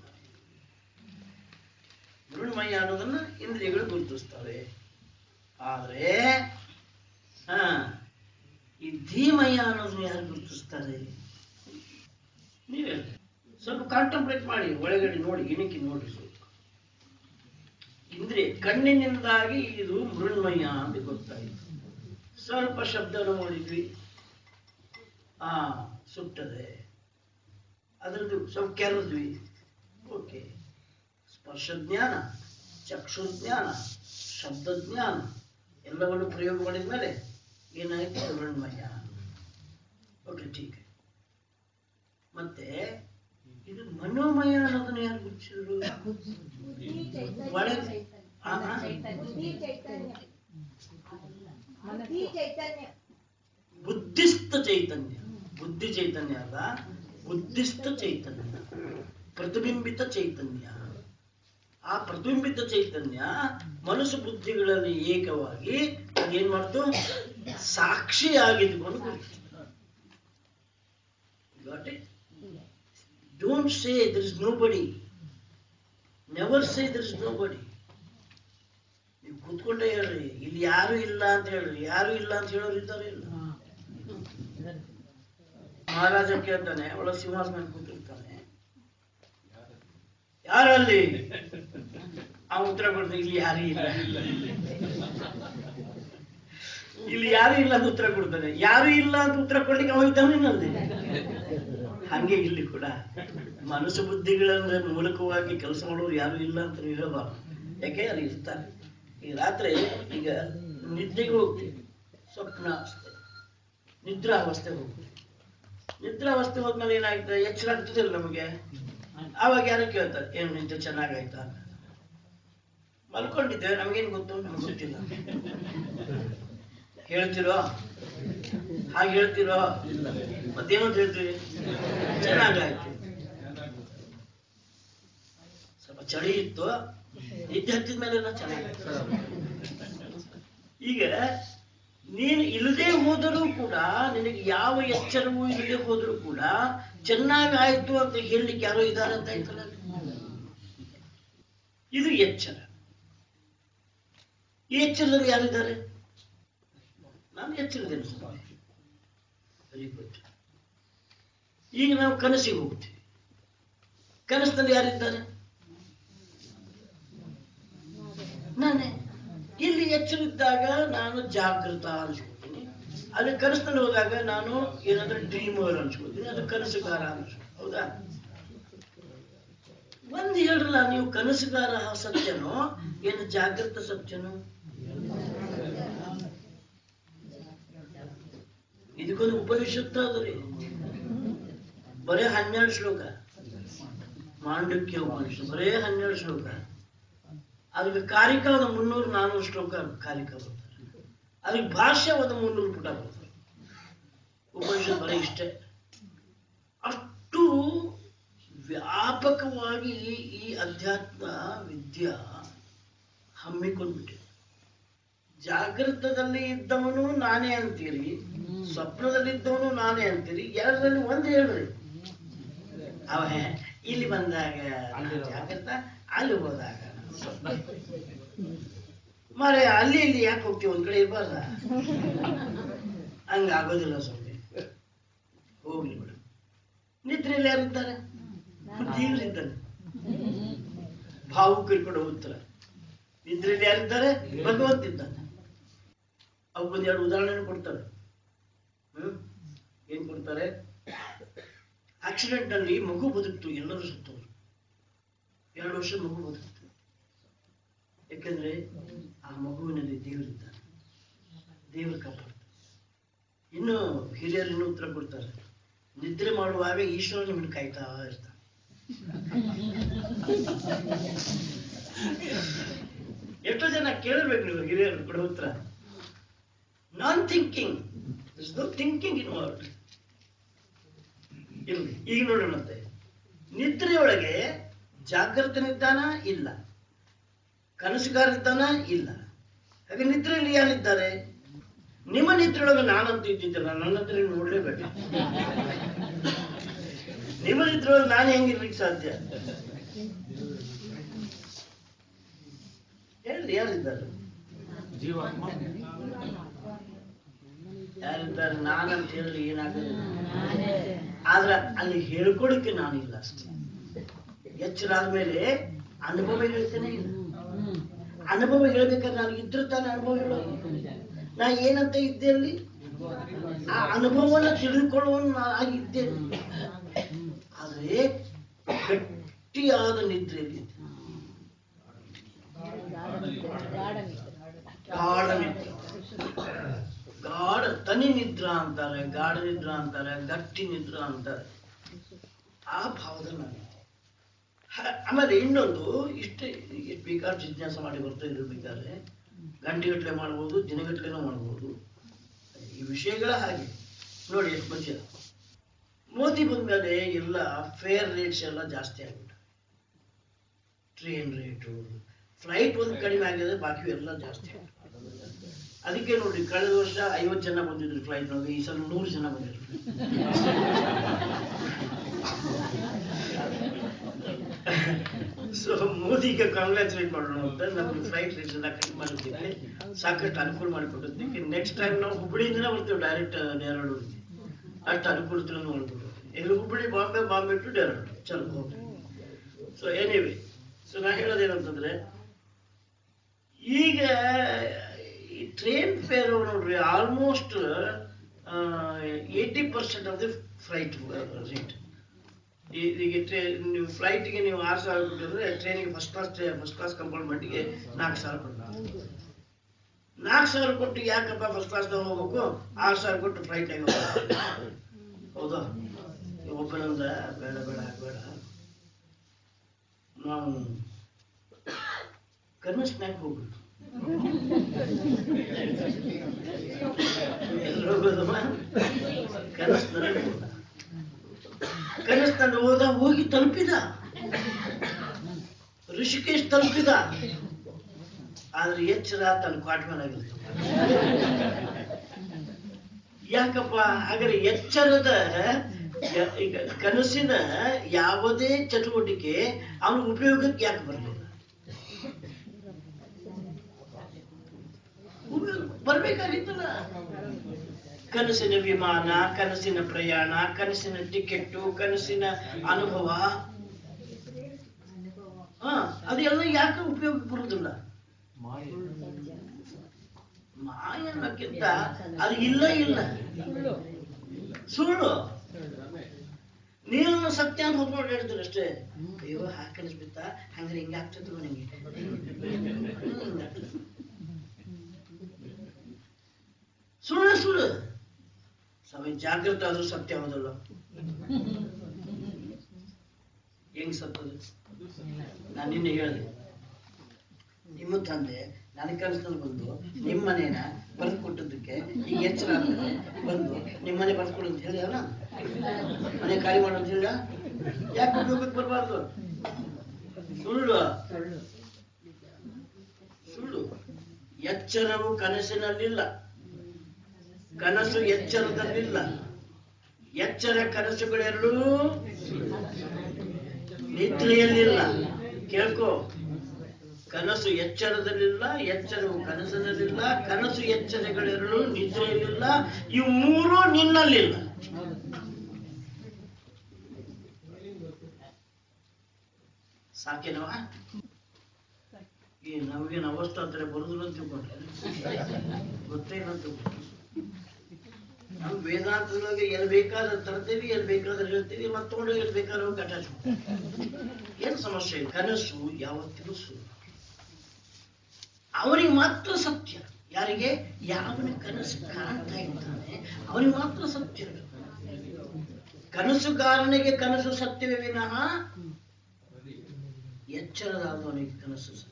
ಮೃಣ್ಮಯ ಅನ್ನೋದನ್ನ ಇಂದ್ರಿಯಗಳು ಗುರುತಿಸ್ತವೆ ಆದ್ರೆ ಹಾ ಈ ಧೀಮಯ ಅನ್ನೋದನ್ನ ಯಾರು ಗುರುತಿಸ್ತಾರೆ ನೀವೇ ಹೇಳಿ. ಸ್ವಲ್ಪ ಕಾಂಟಂಪ್ಲೇಟ್ ಮಾಡಿ ಒಳಗಡೆ ನೋಡಿ ಇಣಕಿ ನೋಡ್ರಿ ಸ್ವಲ್ಪ ಇಂದ್ರಿಯ ಕಣ್ಣಿನಿಂದಾಗಿ ಇದು ಮೃಣ್ಮಯ ಅಂತ ಗೊತ್ತಾಯಿತು ಸ್ವಲ್ಪ ಶಬ್ದವನ್ನು ನೋಡಿದ್ವಿ ಆ ಸುಟ್ಟದೆ ಅದರದ್ದು ಸ್ವಲ್ಪ ಕೆರೆದ್ವಿ ಓಕೆ ಸ್ಪರ್ಶ ಜ್ಞಾನ ಚಕ್ಷು ಜ್ಞಾನ ಶಬ್ದ ಜ್ಞಾನ ಎಲ್ಲವನ್ನು ಪ್ರಯೋಗ ಮಾಡಿದ ಮೇಲೆ ಏನಾಯ್ತು ಮೃಣ್ಮಯ ಓಕೆ ಟೀಕ್ ಮತ್ತೆ ಇದು ಮನೋಮಯ ಅನ್ನೋದನ್ನ ಯಾರು ಗುರುತಿಸಿದ್ರು ಒಳಗೆ ಆ, ಆ? ಬುದ್ಧಿಸ್ಥ ಚೈತನ್ಯ ಬುದ್ಧಿ ಚೈತನ್ಯ ಅಲ್ಲ ಬುದ್ಧಿಸ್ಥ ಚೈತನ್ಯ ಪ್ರತಿಬಿಂಬಿತ ಚೈತನ್ಯ ಆ ಪ್ರತಿಬಿಂಬಿತ ಚೈತನ್ಯ ಮನಸ್ಸು ಬುದ್ಧಿಗಳಲ್ಲಿ ಏಕವಾಗಿ ಅದೇನ್ ಮಾಡ್ತು ಸಾಕ್ಷಿಯಾಗಿದ್ದುಕೊಂಡು don't say there is nobody never say there is nobody ನೀವು ಕೂತ್ಕೊಂಡೇ ಹೇಳ್ರಿ ಇಲ್ಲಿ ಯಾರು ಇಲ್ಲ ಅಂತ ಹೇಳ್ರಿ ಯಾರು ಇಲ್ಲ ಅಂತ ಹೇಳೋರು ಇದ್ದಾರೆ ಇಲ್ಲ ಮಹಾರಾಜ ಕೇಳ್ತಾನೆ ಒಳ ಸಿಂಹಾಸನ ಕೂತಿರ್ತಾನೆ ಯಾರಲ್ಲಿ ಆ ಉತ್ತರ ಕೊಡ್ತಾನೆ ಇಲ್ಲಿ ಯಾರು ಇಲ್ಲ ಇಲ್ಲಿ ಯಾರು ಇಲ್ಲ ಅಂತ ಉತ್ತರ ಕೊಡ್ತಾನೆ ಯಾರು ಇಲ್ಲ ಅಂತ ಉತ್ತರ ಕೊಡ್ಲಿಕ್ಕೆ ಅವ ಇದ್ದಾನೇನಲ್ಲಿ ಹಂಗೆ ಇಲ್ಲಿ ಕೂಡ ಮನಸ್ಸು ಬುದ್ಧಿಗಳ ಮೂಲಕವಾಗಿ ಕೆಲಸ ಮಾಡೋರು ಯಾರು ಇಲ್ಲ ಅಂತ ನೀವು ಹೇಳಬಾರ್ದು ಯಾಕೆ ಅಲ್ಲಿ ಇರ್ತಾರೆ ಈ ರಾತ್ರಿ ಈಗ ನಿದ್ದೆಗೆ ಹೋಗ್ತೀವಿ ಸ್ವಪ್ನಾವಸ್ಥೆ ನಿದ್ರಾವಸ್ಥೆ ಹೋಗ್ತೀವಿ ನಿದ್ರಾವಸ್ಥೆ ಹೋದ್ಮೇಲೆ ಏನಾಗ್ತದೆ ಎಚ್ಚರ ಆಗ್ತದಿಲ್ಲ ನಮಗೆ ಆವಾಗ ಯಾರು ಕೇಳ್ತಾರೆ ಏನು ನಿದ್ದೆ ಚೆನ್ನಾಗಾಯ್ತಾ ಮಲ್ಕೊಂಡಿದ್ದೇವೆ ನಮಗೇನು ಗೊತ್ತು ನಮ್ಗೆ ಗೊತ್ತಿಲ್ಲ ಹೇಳ್ತಿರೋ ಹಾಗೆ ಹೇಳ್ತಿರೋ ಮತ್ತೇನಂತ ಹೇಳ್ತೀವಿ ಚೆನ್ನಾಗಾಯ್ತು ಸ್ವಲ್ಪ ಚಳಿ ಇತ್ತು ನಿದ್ದೆ ಹತ್ತಿದ ಮೇಲೆಲ್ಲ ಚೆನ್ನಾಗಾಯ್ತು ಈಗ ನೀನು ಇಲ್ಲದೆ ಹೋದರೂ ಕೂಡ ನಿನಗೆ ಯಾವ ಎಚ್ಚರವೂ ಇಲ್ಲದೆ ಹೋದರೂ ಕೂಡ ಚೆನ್ನಾಗಾಯ್ತು ಅಂತ ಹೇಳಲಿಕ್ಕೆ ಯಾರೋ ಇದ್ದಾರೆ ಅಂತ ಆಯ್ತಲ್ಲ ಇದು ಎಚ್ಚರ ಈ ಎಚ್ಚರದಲ್ಲಿ ಯಾರಿದ್ದಾರೆ ನಾನು ಎಚ್ಚರದೇನು ಸ್ವಾಮಿ ವೆರಿ ಗುಡ್ ಈಗ ನಾವು ಕನಸಿಗೆ ಹೋಗ್ತೀವಿ ಕನಸಿನಲ್ಲಿ ಯಾರಿದ್ದಾರೆ ನಾನೇ ಇಲ್ಲಿ ಎಚ್ಚರಿದ್ದಾಗ ನಾನು ಜಾಗೃತ ಅನ್ಸ್ಕೊತೀನಿ ಅಲ್ಲಿ ಕನಸಿನಲ್ಲಿ ಹೋದಾಗ ನಾನು ಏನಾದ್ರೂ ಡ್ರೀಮರ್ ಅನ್ಸ್ಕೊತೀನಿ ಅದು ಕನಸುಗಾರ ಅನ್ಸ್ಕೊ ಹೌದಾ ಒಂದು ಹೇಳ್ರಲ್ಲ ನೀವು ಕನಸುಗಾರ ಸತ್ಯನೋ ಏನು ಜಾಗೃತ ಸತ್ಯನೋ ಇದಕ್ಕೊಂದು ಉಪನಿಷತ್ತು ಅದ್ರಿ ಬರೇ ಹನ್ನೆರಡು ಶ್ಲೋಕ ಮಾಂಡಕ್ಯ ಉಪನಿಷತ್ತು ಬರೇ ಹನ್ನೆರಡು ಶ್ಲೋಕ ಅದಕ್ಕೆ ಕಾರಿಕ ಒಂದು ಮುನ್ನೂರು ನಾನ್ನೂರು ಶ್ಲೋಕ ಕಾರಿಕ ಬರ್ತಾರೆ ಅದಕ್ಕೆ ಭಾಷ್ಯ ಒಂದು ಮುನ್ನೂರು ಪುಟ ಬರ್ತಾರೆ ಉಪನಿಷತ್ ಬರೀ ಇಷ್ಟೇ ಅಷ್ಟು ವ್ಯಾಪಕವಾಗಿ ಈ ಅಧ್ಯಾತ್ಮ ವಿದ್ಯಾ ಹಮ್ಮಿಕೊಂಡ್ಬಿಟ್ಟಿದೆ ಜಾಗೃತದಲ್ಲಿ ಇದ್ದವನು ನಾನೇ ಅಂತೀರಿ ಸ್ವಪ್ನದಲ್ಲಿ ಇದ್ದವನು ನಾನೇ ಅಂತೀರಿ ಎರಡರಲ್ಲಿ ಒಂದು ಹೇಳ್ರಿ ಅವ ಇಲ್ಲಿ ಬಂದಾಗ ನಾನು ಜಾಗೃತ ಅಲ್ಲಿ ಹೋದಾಗ ನಾನು ಸ್ವಪ್ನ ಮಾರೆ ಅಲ್ಲಿ ಇಲ್ಲಿ ಯಾಕೆ ಹೋಗ್ತೀವಿ ಒಂದ್ ಕಡೆ ಇರ್ಬಾರ್ದ ಹಂಗ ಆಗೋದಿಲ್ಲ ಸ್ವಾಮಿ ಹೋಗ್ಲಿ ಬಿಡು ನಿದ್ರೆಯಲ್ಲಿ ಯಾರಿದ್ದಾರೆ ದೇವರಿದ್ದಾನೆ ಭಾವುಕರು ಕೂಡ ಉತ್ತರ ನಿದ್ರೆಯಲ್ಲಿ ಯಾರಿದ್ದಾರೆ ಭಗವಂತ ಇದ್ದಾನೆ ಅವಕ್ಕೊಂದು ಎರಡು ಉದಾಹರಣೆ ಕೊಡ್ತಾರೆ ಹ್ಮ್ ಏನ್ ಕೊಡ್ತಾರೆ ಆಕ್ಸಿಡೆಂಟ್ ನಲ್ಲಿ ಮಗು ಬದುಕ್ತು ಎಲ್ಲರೂ ಸತ್ತವರು ಎರಡು ವರ್ಷ ಮಗು ಬದುಕ್ತು ಯಾಕಂದ್ರೆ ಆ ಮಗುವಿನಲ್ಲಿ ದೇವರಿದ್ದಾನೆ ದೇವರು ಕಾಪಾಡ್ತಾರೆ ಇನ್ನು ಹಿರಿಯರು ಇನ್ನೂ ಉತ್ತರ ಕೊಡ್ತಾರೆ ನಿದ್ರೆ ಮಾಡುವಾಗ ಈಶ್ವರ ನಿಮ್ಮನ್ನು ಕಾಯ್ತಾ ಇರ್ತಾನೆ ಎಷ್ಟೋ ಜನ ಕೇಳಬೇಕು ನೀವು ಹಿರಿಯರು ಕೊಡೋ ಉತ್ತರ non thinking is no thinking inward ಇಲ್ಲಿ ಈಗ ನೋಡೋಣಂತೆ ನಿದ್ರೆಯೊಳಗೆ ಜಾಗೃತನಿದ್ದಾನ ಇಲ್ಲ ಕನಸುಗಾರಿದ್ದಾನ ಇಲ್ಲ ಹಾಗೆ ನಿದ್ರೆಯಲ್ಲಿ ಯಾರಿದ್ದಾರೆ ನಿಮ್ಮ ನಿದ್ರೆಯೊಳಗೆ ನಾನಂತೂ ಇದ್ದಿದ್ದಿಲ್ಲ ನನ್ನ ಹತ್ರ ನೋಡ್ಲೇಬೇಡ ನಿಮ್ಮ ನಿದ್ರೆಯೊಳಗೆ ನಾನು ಹೆಂಗಿರ್ಲಿಕ್ಕೆ ಸಾಧ್ಯ ಹೇಳ್ರಿ ಯಾರಿದ್ದಾರೆ ಯಾರಿದ್ದಾರೆ ನಾನಂತ ಹೇಳಿ ಏನಾಗೋದಿಲ್ಲ ಆದ್ರೆ ಅಲ್ಲಿ ಹೇಳ್ಕೊಳಕ್ಕೆ ನಾನಿಲ್ಲ ಅಷ್ಟೇ ಎಚ್ಚರ ಆದ್ಮೇಲೆ ಅನುಭವ ಹೇಳ್ತೇನೆ ಇಲ್ಲ ಅನುಭವ ಹೇಳ್ಬೇಕಾದ್ರೆ ನನಗೆ ಇದ್ರೆ ತಾನೇ ಅನುಭವ ಹೇಳೋದು ನಾ ಏನಂತ ಇದ್ದೆ ಅಲ್ಲಿ ಆ ಅನುಭವನ ತಿಳಿದುಕೊಳ್ಳುವನು ನಾ ಆಗಿದ್ದೇನೆ ಆದ್ರೆ ಗಟ್ಟಿಯಾದ ನಿದ್ರೆಯಲ್ಲಿ ಇದ್ದೆ. ಗಾಢ ನಿದ್ರೆ ಗಾಢ ತನಿ ನಿದ್ರಾ ಅಂತಾರೆ ಗಾಢ ನಿದ್ರಾ ಅಂತಾರೆ ಗಟ್ಟಿ ನಿದ್ರಾ ಅಂತಾರೆ ಆ ಭಾವದಲ್ಲಿ ನಾನು ಹ- ಆಮೇಲೆ ಇನ್ನೊಂದು ಇಷ್ಟೇ ಎಷ್ಟು ಬೇಕಾದ್ರೆ ಜಿಜ್ಞಾಸ ಮಾಡಿ ಬರ್ತಾ ಇರಬೇಕಾದ್ರೆ ಗಂಟೆಗಟ್ಟಲೆ ಮಾಡ್ಬೋದು ದಿನಗಟ್ಟಲೆನೂ ಮಾಡ್ಬೋದು ಈ ವಿಷಯಗಳ ಹಾಗೆ ನೋಡಿ ಎಷ್ಟು ಮಧ್ಯ ಮೋದಿ ಬಂದ್ಮೇಲೆ ಎಲ್ಲ ಫೇರ್ ರೇಟ್ಸ್ ಎಲ್ಲ ಜಾಸ್ತಿ ಆಗ್ಬಿಟ್ಟು ಟ್ರೈನ್ ರೇಟು ಫ್ಲೈಟ್ ಒಂದು ಕಡಿಮೆ ಆಗಿದೆ ಬಾಕಿ ಎಲ್ಲ ಜಾಸ್ತಿ ಆಗ್ಬಿಟ್ಟು ಅದಕ್ಕೆ ನೋಡಿ ಕಳೆದ ವರ್ಷ ಐವತ್ತು ಜನ ಬಂದಿದ್ರು ಫ್ಲೈಟ್ನೊಳಗೆ ಈ ಸಲ ನೂರು ಜನ ಬಂದಿದ್ರು ಸೊ ಮೋದಿಗೆ ಕಾಂಗ್ರ್ಯಾಚುಲೇಟ್ ಮಾಡೋಣ ಅಂತ ನಮ್ಗೆ ಫ್ಲೈಟ್ ರೇಟ್ಸ್ ಎಲ್ಲ ಕಡಿಮೆ ಮಾಡೋದಕ್ಕೆ ಸಾಕಷ್ಟು ಅನುಕೂಲ ಮಾಡಿಕೊಟ್ಟದಕ್ಕೆ ನೆಕ್ಸ್ಟ್ ಟೈಮ್ ನಾವು ಹುಬ್ಬಳ್ಳಿಯಿಂದನೇ ಬರ್ತೀವಿ ಡೈರೆಕ್ಟ್ ಡೆಹರಾಡೂರಿಗೆ ಅಷ್ಟು ಅನುಕೂಲತೆಯನ್ನು ನೋಡ್ಬಿಟ್ಟು ಎಲ್ಲಿ ಹುಬ್ಬಳ್ಳಿ ಬಾಂಬೆ ಬಾಂಬೆ ಟು ಡೆಹರಾಡೂನ್ ಚಲೋ ಹೋಗಿ ಸೊ ಎನಿವೆ ಸೊ ನಾ ಹೇಳೋದೇನಂತಂದ್ರೆ ಈಗ ಈ ಟ್ರೈನ್ ಫೇರ್ ನೋಡ್ರಿ almost eighty percent of the flight rate ಈಗ ಟ್ರೇ ನೀವು ಫ್ಲೈಟ್ಗೆ ನೀವು ಆರು ಸಾವಿರ ಕೊಟ್ಟಿದ್ರೆ ಟ್ರೈನಿಗೆ ಫಸ್ಟ್ ಕ್ಲಾಸ್ ಫಸ್ಟ್ ಕ್ಲಾಸ್ ಕಂಪಾರ್ಟ್ಮೆಂಟ್ಗೆ ನಾಲ್ಕು ಸಾವಿರ ಕೊಟ್ಟು ನಾಲ್ಕು ಸಾವಿರ ಕೊಟ್ಟು ಯಾಕಪ್ಪ ಫಸ್ಟ್ ಕ್ಲಾಸ್ದಾಗ ಹೋಗ್ಬೇಕು ಆರು ಸಾವಿರ ಕೊಟ್ಟು ಫ್ಲೈಟ್ನಾಗ ಹೋಗ್ಬೇಕು ಹೌದಾ ಒಬ್ಬನಂದ ಬೇಡ ಬೇಡ ಬೇಡ ನಾವು ಕನಸ್ನಾಗ ಹೋಗ್ಬೇಕು ಎಲ್ಲಿ ಹೋಗೋದಮ್ಮ ಕನಸ್ನಲ್ಲಿ ಹೋದ ಕನಸ್ನಲ್ಲಿ ಹೋದ ಹೋಗಿ ತಲುಪಿದ ಋಷಿಕೇಶ್ ತಲುಪಿದ ಆದ್ರೆ ಎಚ್ಚರ ತನ್ನ ಕ್ವಾಟ್ಮನಾಗಿರ್ತ ಯಾಕಪ್ಪ ಹಾಗಾದ್ರೆ ಎಚ್ಚರದ ಯ- ಈಗ ಕನಸಿನ ಯಾವುದೇ ಚಟುವಟಿಕೆ ಅವನ ಉಪಯೋಗಕ್ಕೆ ಯಾಕೆ ಬರಲಿಲ್ಲ ಉಪಯೋಗ ಬರ್ಬೇಕಾಗಿತ್ತಲ್ಲ ಕನಸಿನ ವಿಮಾನ ಕನಸಿನ ಪ್ರಯಾಣ ಕನಸಿನ ಟಿಕೆಟ್ಟು ಕನಸಿನ ಅನುಭವ ಹಾ ಅದೆಲ್ಲ ಯಾಕೆ ಉಪಯೋಗ ಬರುವುದಿಲ್ಲ ಮಾಯ ಅನ್ನೋಕ್ಕಿಂತ ಅದು ಇಲ್ಲ ಇಲ್ಲ ಸುಳ್ಳು ನೀವು ಸತ್ಯ ಅಂತ ಹೊತ್ಕೊಂಡು ಹೇಳ್ತೀರಿ ಅಷ್ಟೇ ಅಯ್ಯೋ ಹಾಗೆ ಕಲಿಸ್ಬಿತ್ತ ಹಂಗಾರೆ ಹಿಂಗೆ ಆಗ್ತಿದ್ರು ನನಗೆ ಸುಳ್ಳು ಸುಳ್ಳು ಸ್ವಾಮಿ ಜಾಗೃತ ಆದ್ರೂ ಸತ್ಯ ಹೌದಲ್ಲ ಹೆಂಗ್ ಸತ್ತದು ನಾನು ನಿನ್ನೆ ಹೇಳಿದೆ ನಿಮ್ಮ ತಂದೆ ನನ್ನ ಕನಸಿನಲ್ಲಿ ಬಂದು ನಿಮ್ಮ ಮನೇನ ಬರೆದು ಕೊಟ್ಟದ್ದಕ್ಕೆ ಈಗ ಎಚ್ಚರ ಆದ್ಮೇಲೆ ಬಂದು ನಿಮ್ಮ ಮನೆ ಬರೆದು ಕೊಡು ಅಂತ ಹೇಳಿದ ಮನೆ ಖಾಲಿ ಮಾಡು ಅಂತ ಹೇಳಿದ ಯಾಕೆ ಉಪಯೋಗಕ್ಕೆ ಬರಬಾರ್ದು ಸುಳ್ಳು ಸುಳ್ಳು ಎಚ್ಚರವು ಕನಸಿನಲ್ಲಿಲ್ಲ ಕನಸು ಎಚ್ಚರದಲ್ಲಿಲ್ಲ ಎಚ್ಚರ ಕನಸುಗಳೆರಡೂ ನಿದ್ರೆಯಲ್ಲಿಲ್ಲ ಕೇಳ್ಕೋ ಕನಸು ಎಚ್ಚರದಲ್ಲಿಲ್ಲ ಎಚ್ಚರವು ಕನಸಿನಲ್ಲಿಲ್ಲ ಕನಸು ಎಚ್ಚರಗಳೆರಡೂ ನಿದ್ರೆಯಲ್ಲಿಲ್ಲ ಇವು ಮೂರು ನಿನ್ನಲ್ಲಿಲ್ಲ ಸಾಕೇನವ ಈ ನಮಗೇನು ಅವಸ್ಥೆ ಅಂದ್ರೆ ಬರುದಿಲ್ಲ ಅಂತ ತಿಳ್ಕೊಂಡ್ರೆ ಗೊತ್ತೇ ಇಲ್ಲ ಅಂತ ತಿಳ್ಕೊಂಡ್ರೆ. ನಮ್ಮ ವೇದಾಂತದೊಳಗೆ ಎಲ್ಲಿ ಬೇಕಾದ್ರೆ ತರ್ತೀವಿ ಎಲ್ಲಿ ಬೇಕಾದ್ರೆ ಹೇಳ್ತೀವಿ ಮತ್ತೊಂದು ಎಲ್ಲಿ ಬೇಕಾದ್ರೆ ಹೋಗಿ ಅಟ್ಯಾಚ್ ಏನು ಸಮಸ್ಯೆ ಇಲ್ಲ ಕನಸು ಯಾವತ್ತಿಗೂ ಸುಳ್ಳು ಅವನಿಗೆ ಮಾತ್ರ ಸತ್ಯ ಯಾರಿಗೆ ಯಾವನ ಕನಸು ಕಾಣ್ತಾ ಇದ್ದಾನೆ ಅವನಿಗೆ ಮಾತ್ರ ಸತ್ಯ ಕನಸುಗಾರನಿಗೆ ಕನಸು ಸತ್ಯವೇ ವಿನಃ ಎಚ್ಚರದಾದವನಿಗೆ ಕನಸು ಸತ್ಯ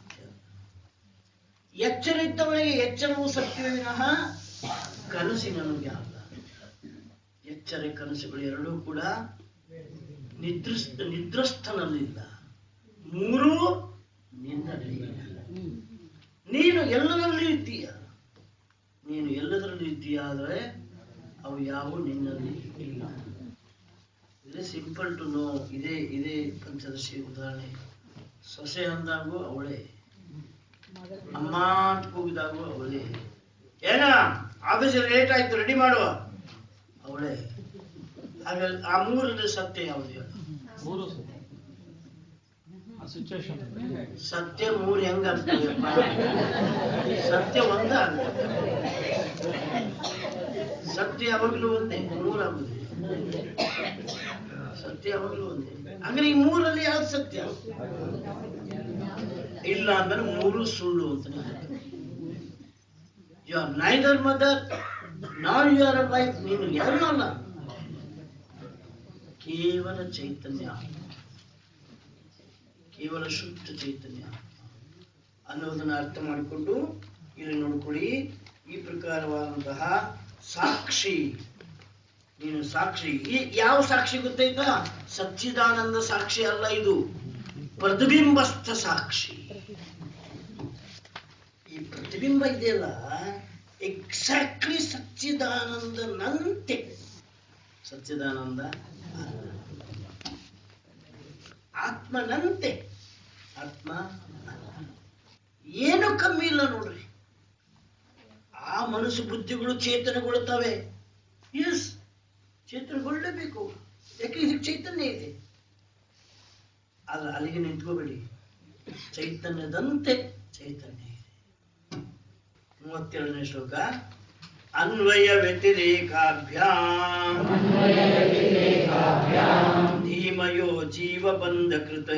ಎಚ್ಚರ ಇದ್ದವನಿಗೆ ಎಚ್ಚರವು ಸತ್ಯವೇ ವಿನಃ ಕನಸಿನವನಿಗೆ ಅಲ್ಲ ಎಚ್ಚರ ಕನಸುಗಳು ಎರಡೂ ಕೂಡ ನಿದ್ರಿಸ್ತ ನಿದ್ರಸ್ಥನಲ್ಲಿಲ್ಲ ಮೂರೂ ನಿನ್ನಲ್ಲಿ ನೀನು ಎಲ್ಲದರಲ್ಲಿ ಇದ್ದೀಯ ನೀನು ಎಲ್ಲದರಲ್ಲಿ ಇದ್ದೀಯ ಆದರೆ ಅವು ಯಾವ ನಿನ್ನಲ್ಲಿ ಇಲ್ಲ ಇದೇ ಸಿಂಪಲ್ ಟು ನೋ ಇದೇ ಇದೇ ಪಂಚದಶಿ ಉದಾಹರಣೆ ಸೊಸೆ ಅಂದಾಗೂ ಅವಳೇ ಅಮ್ಮ ಅಂತ ಕೂಗಿದಾಗೂ ಅವಳೇ ಏನ ಆಫೀಸಲ್ಲಿ ಲೇಟ್ ಆಯ್ತು ರೆಡಿ ಮಾಡುವ ಅವಳೇ ಹಾಗಾಗಿ ಆ ಮೂರಲ್ಲಿ ಸತ್ಯ ಯಾವುದು ಹೇಳು? ಮೂರು ಆ ಸಿಚುವೇಶನ್ ಸತ್ಯ ಮೂರು ಹೆಂಗ ಆಗ್ತದೆಯಪ್ಪ ಸತ್ಯ ಒಂದ ಆಗ್ತದೆ ಸತ್ಯ ಯಾವಾಗಲೂ ಒಂದೇ ಮೂರು ಆಗುದಿಲ್ಲ ಸತ್ಯ ಯಾವಾಗಲೂ ಒಂದೇ ಅಂದ್ರೆ ಈ ಮೂರಲ್ಲಿ ಯಾವ್ದು ಸತ್ಯ ಇಲ್ಲ ಅಂದ್ರೆ ಮೂರು ಸುಳ್ಳು ಅಂತಾನೆ you are neither mother nor you are wife ನೀನು ಯಾರು ಅಲ್ಲ ಕೇವಲ ಚೈತನ್ಯ ಕೇವಲ ಶುದ್ಧ ಚೈತನ್ಯ ಅನ್ನೋದನ್ನ ಅರ್ಥ ಮಾಡಿಕೊಂಡು ಇಲ್ಲಿ ನೋಡ್ಕೊಳ್ಳಿ ಈ ಪ್ರಕಾರವಾದಂತಹ ಸಾಕ್ಷಿ ನೀನು ಸಾಕ್ಷಿ ಈ ಯಾವ ಸಾಕ್ಷಿ ಗೊತ್ತಾಯ್ತಾ ಸಚ್ಚಿದಾನಂದ ಸಾಕ್ಷಿ ಅಲ್ಲ ಇದು ಪ್ರತಿಬಿಂಬಸ್ಥ ಸಾಕ್ಷಿ ಈ ಪ್ರತಿಬಿಂಬ ಇದೆಯಲ್ಲ ಎಕ್ಸಾಕ್ಟ್ಲಿ ಸಚ್ಚಿದಾನಂದನಂತೆ ಸಚ್ಚಿದಾನಂದ ಅಲ್ಲ. ಆತ್ಮನಂತೆ ಆತ್ಮ ಅಲ್ಲ. ಏನು ಕಮ್ಮಿ ಇಲ್ಲ ನೋಡ್ರಿ ಆ ಮನಸ್ಸು ಬುದ್ಧಿಗಳು ಚೇತನಗೊಳ್ತವೆ ಎಸ್ ಚೇತನಗೊಳ್ಳಲೇಬೇಕು ಯಾಕೆ ಇದಕ್ಕೆ ಚೈತನ್ಯ ಇದೆ ಆದ್ರೆ ಅಲ್ಲಿಗೆ ನಿಂತ್ಕೋಬೇಡಿ ಚೈತನ್ಯದಂತೆ ಚೈತನ್ಯ ಇದೆ ಮೂವತ್ತೆರಡನೇ ಶ್ಲೋಕ ಅನ್ವಯ ವ್ಯತಿರೇಕಾಭ್ಯಾಂ ಧೀಮಯೋ ಜೀವಬಂಧಕೃತ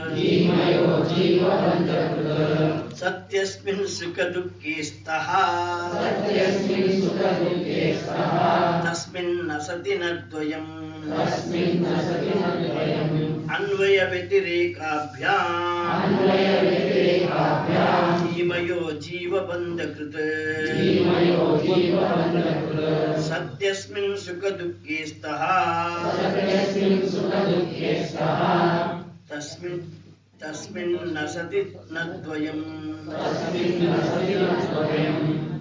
ಸತ್ಯಸ್ಮಿನ್ ಸುಖ ದುಃಖೇ ಸ್ತಃ ತಸ್ಮಿನ್ ನ ಸತಿ ನ ದ್ವಯಂ ಅನ್ವಯ ವ್ಯತಿರೇಕಾಭ್ಯಾಂ ಧೀಮಯೋ ಜೀವಬಂಧಕೃತ ಸತ್ಯಸ್ಮಿನ್ ಸುಖ ದುಃಖೇ ಸ್ತಃ ತಸ್ಮಿನ್ ತಸ್ಮಿನ್ ನ ಸತಿ ನ ದ್ವಯಂ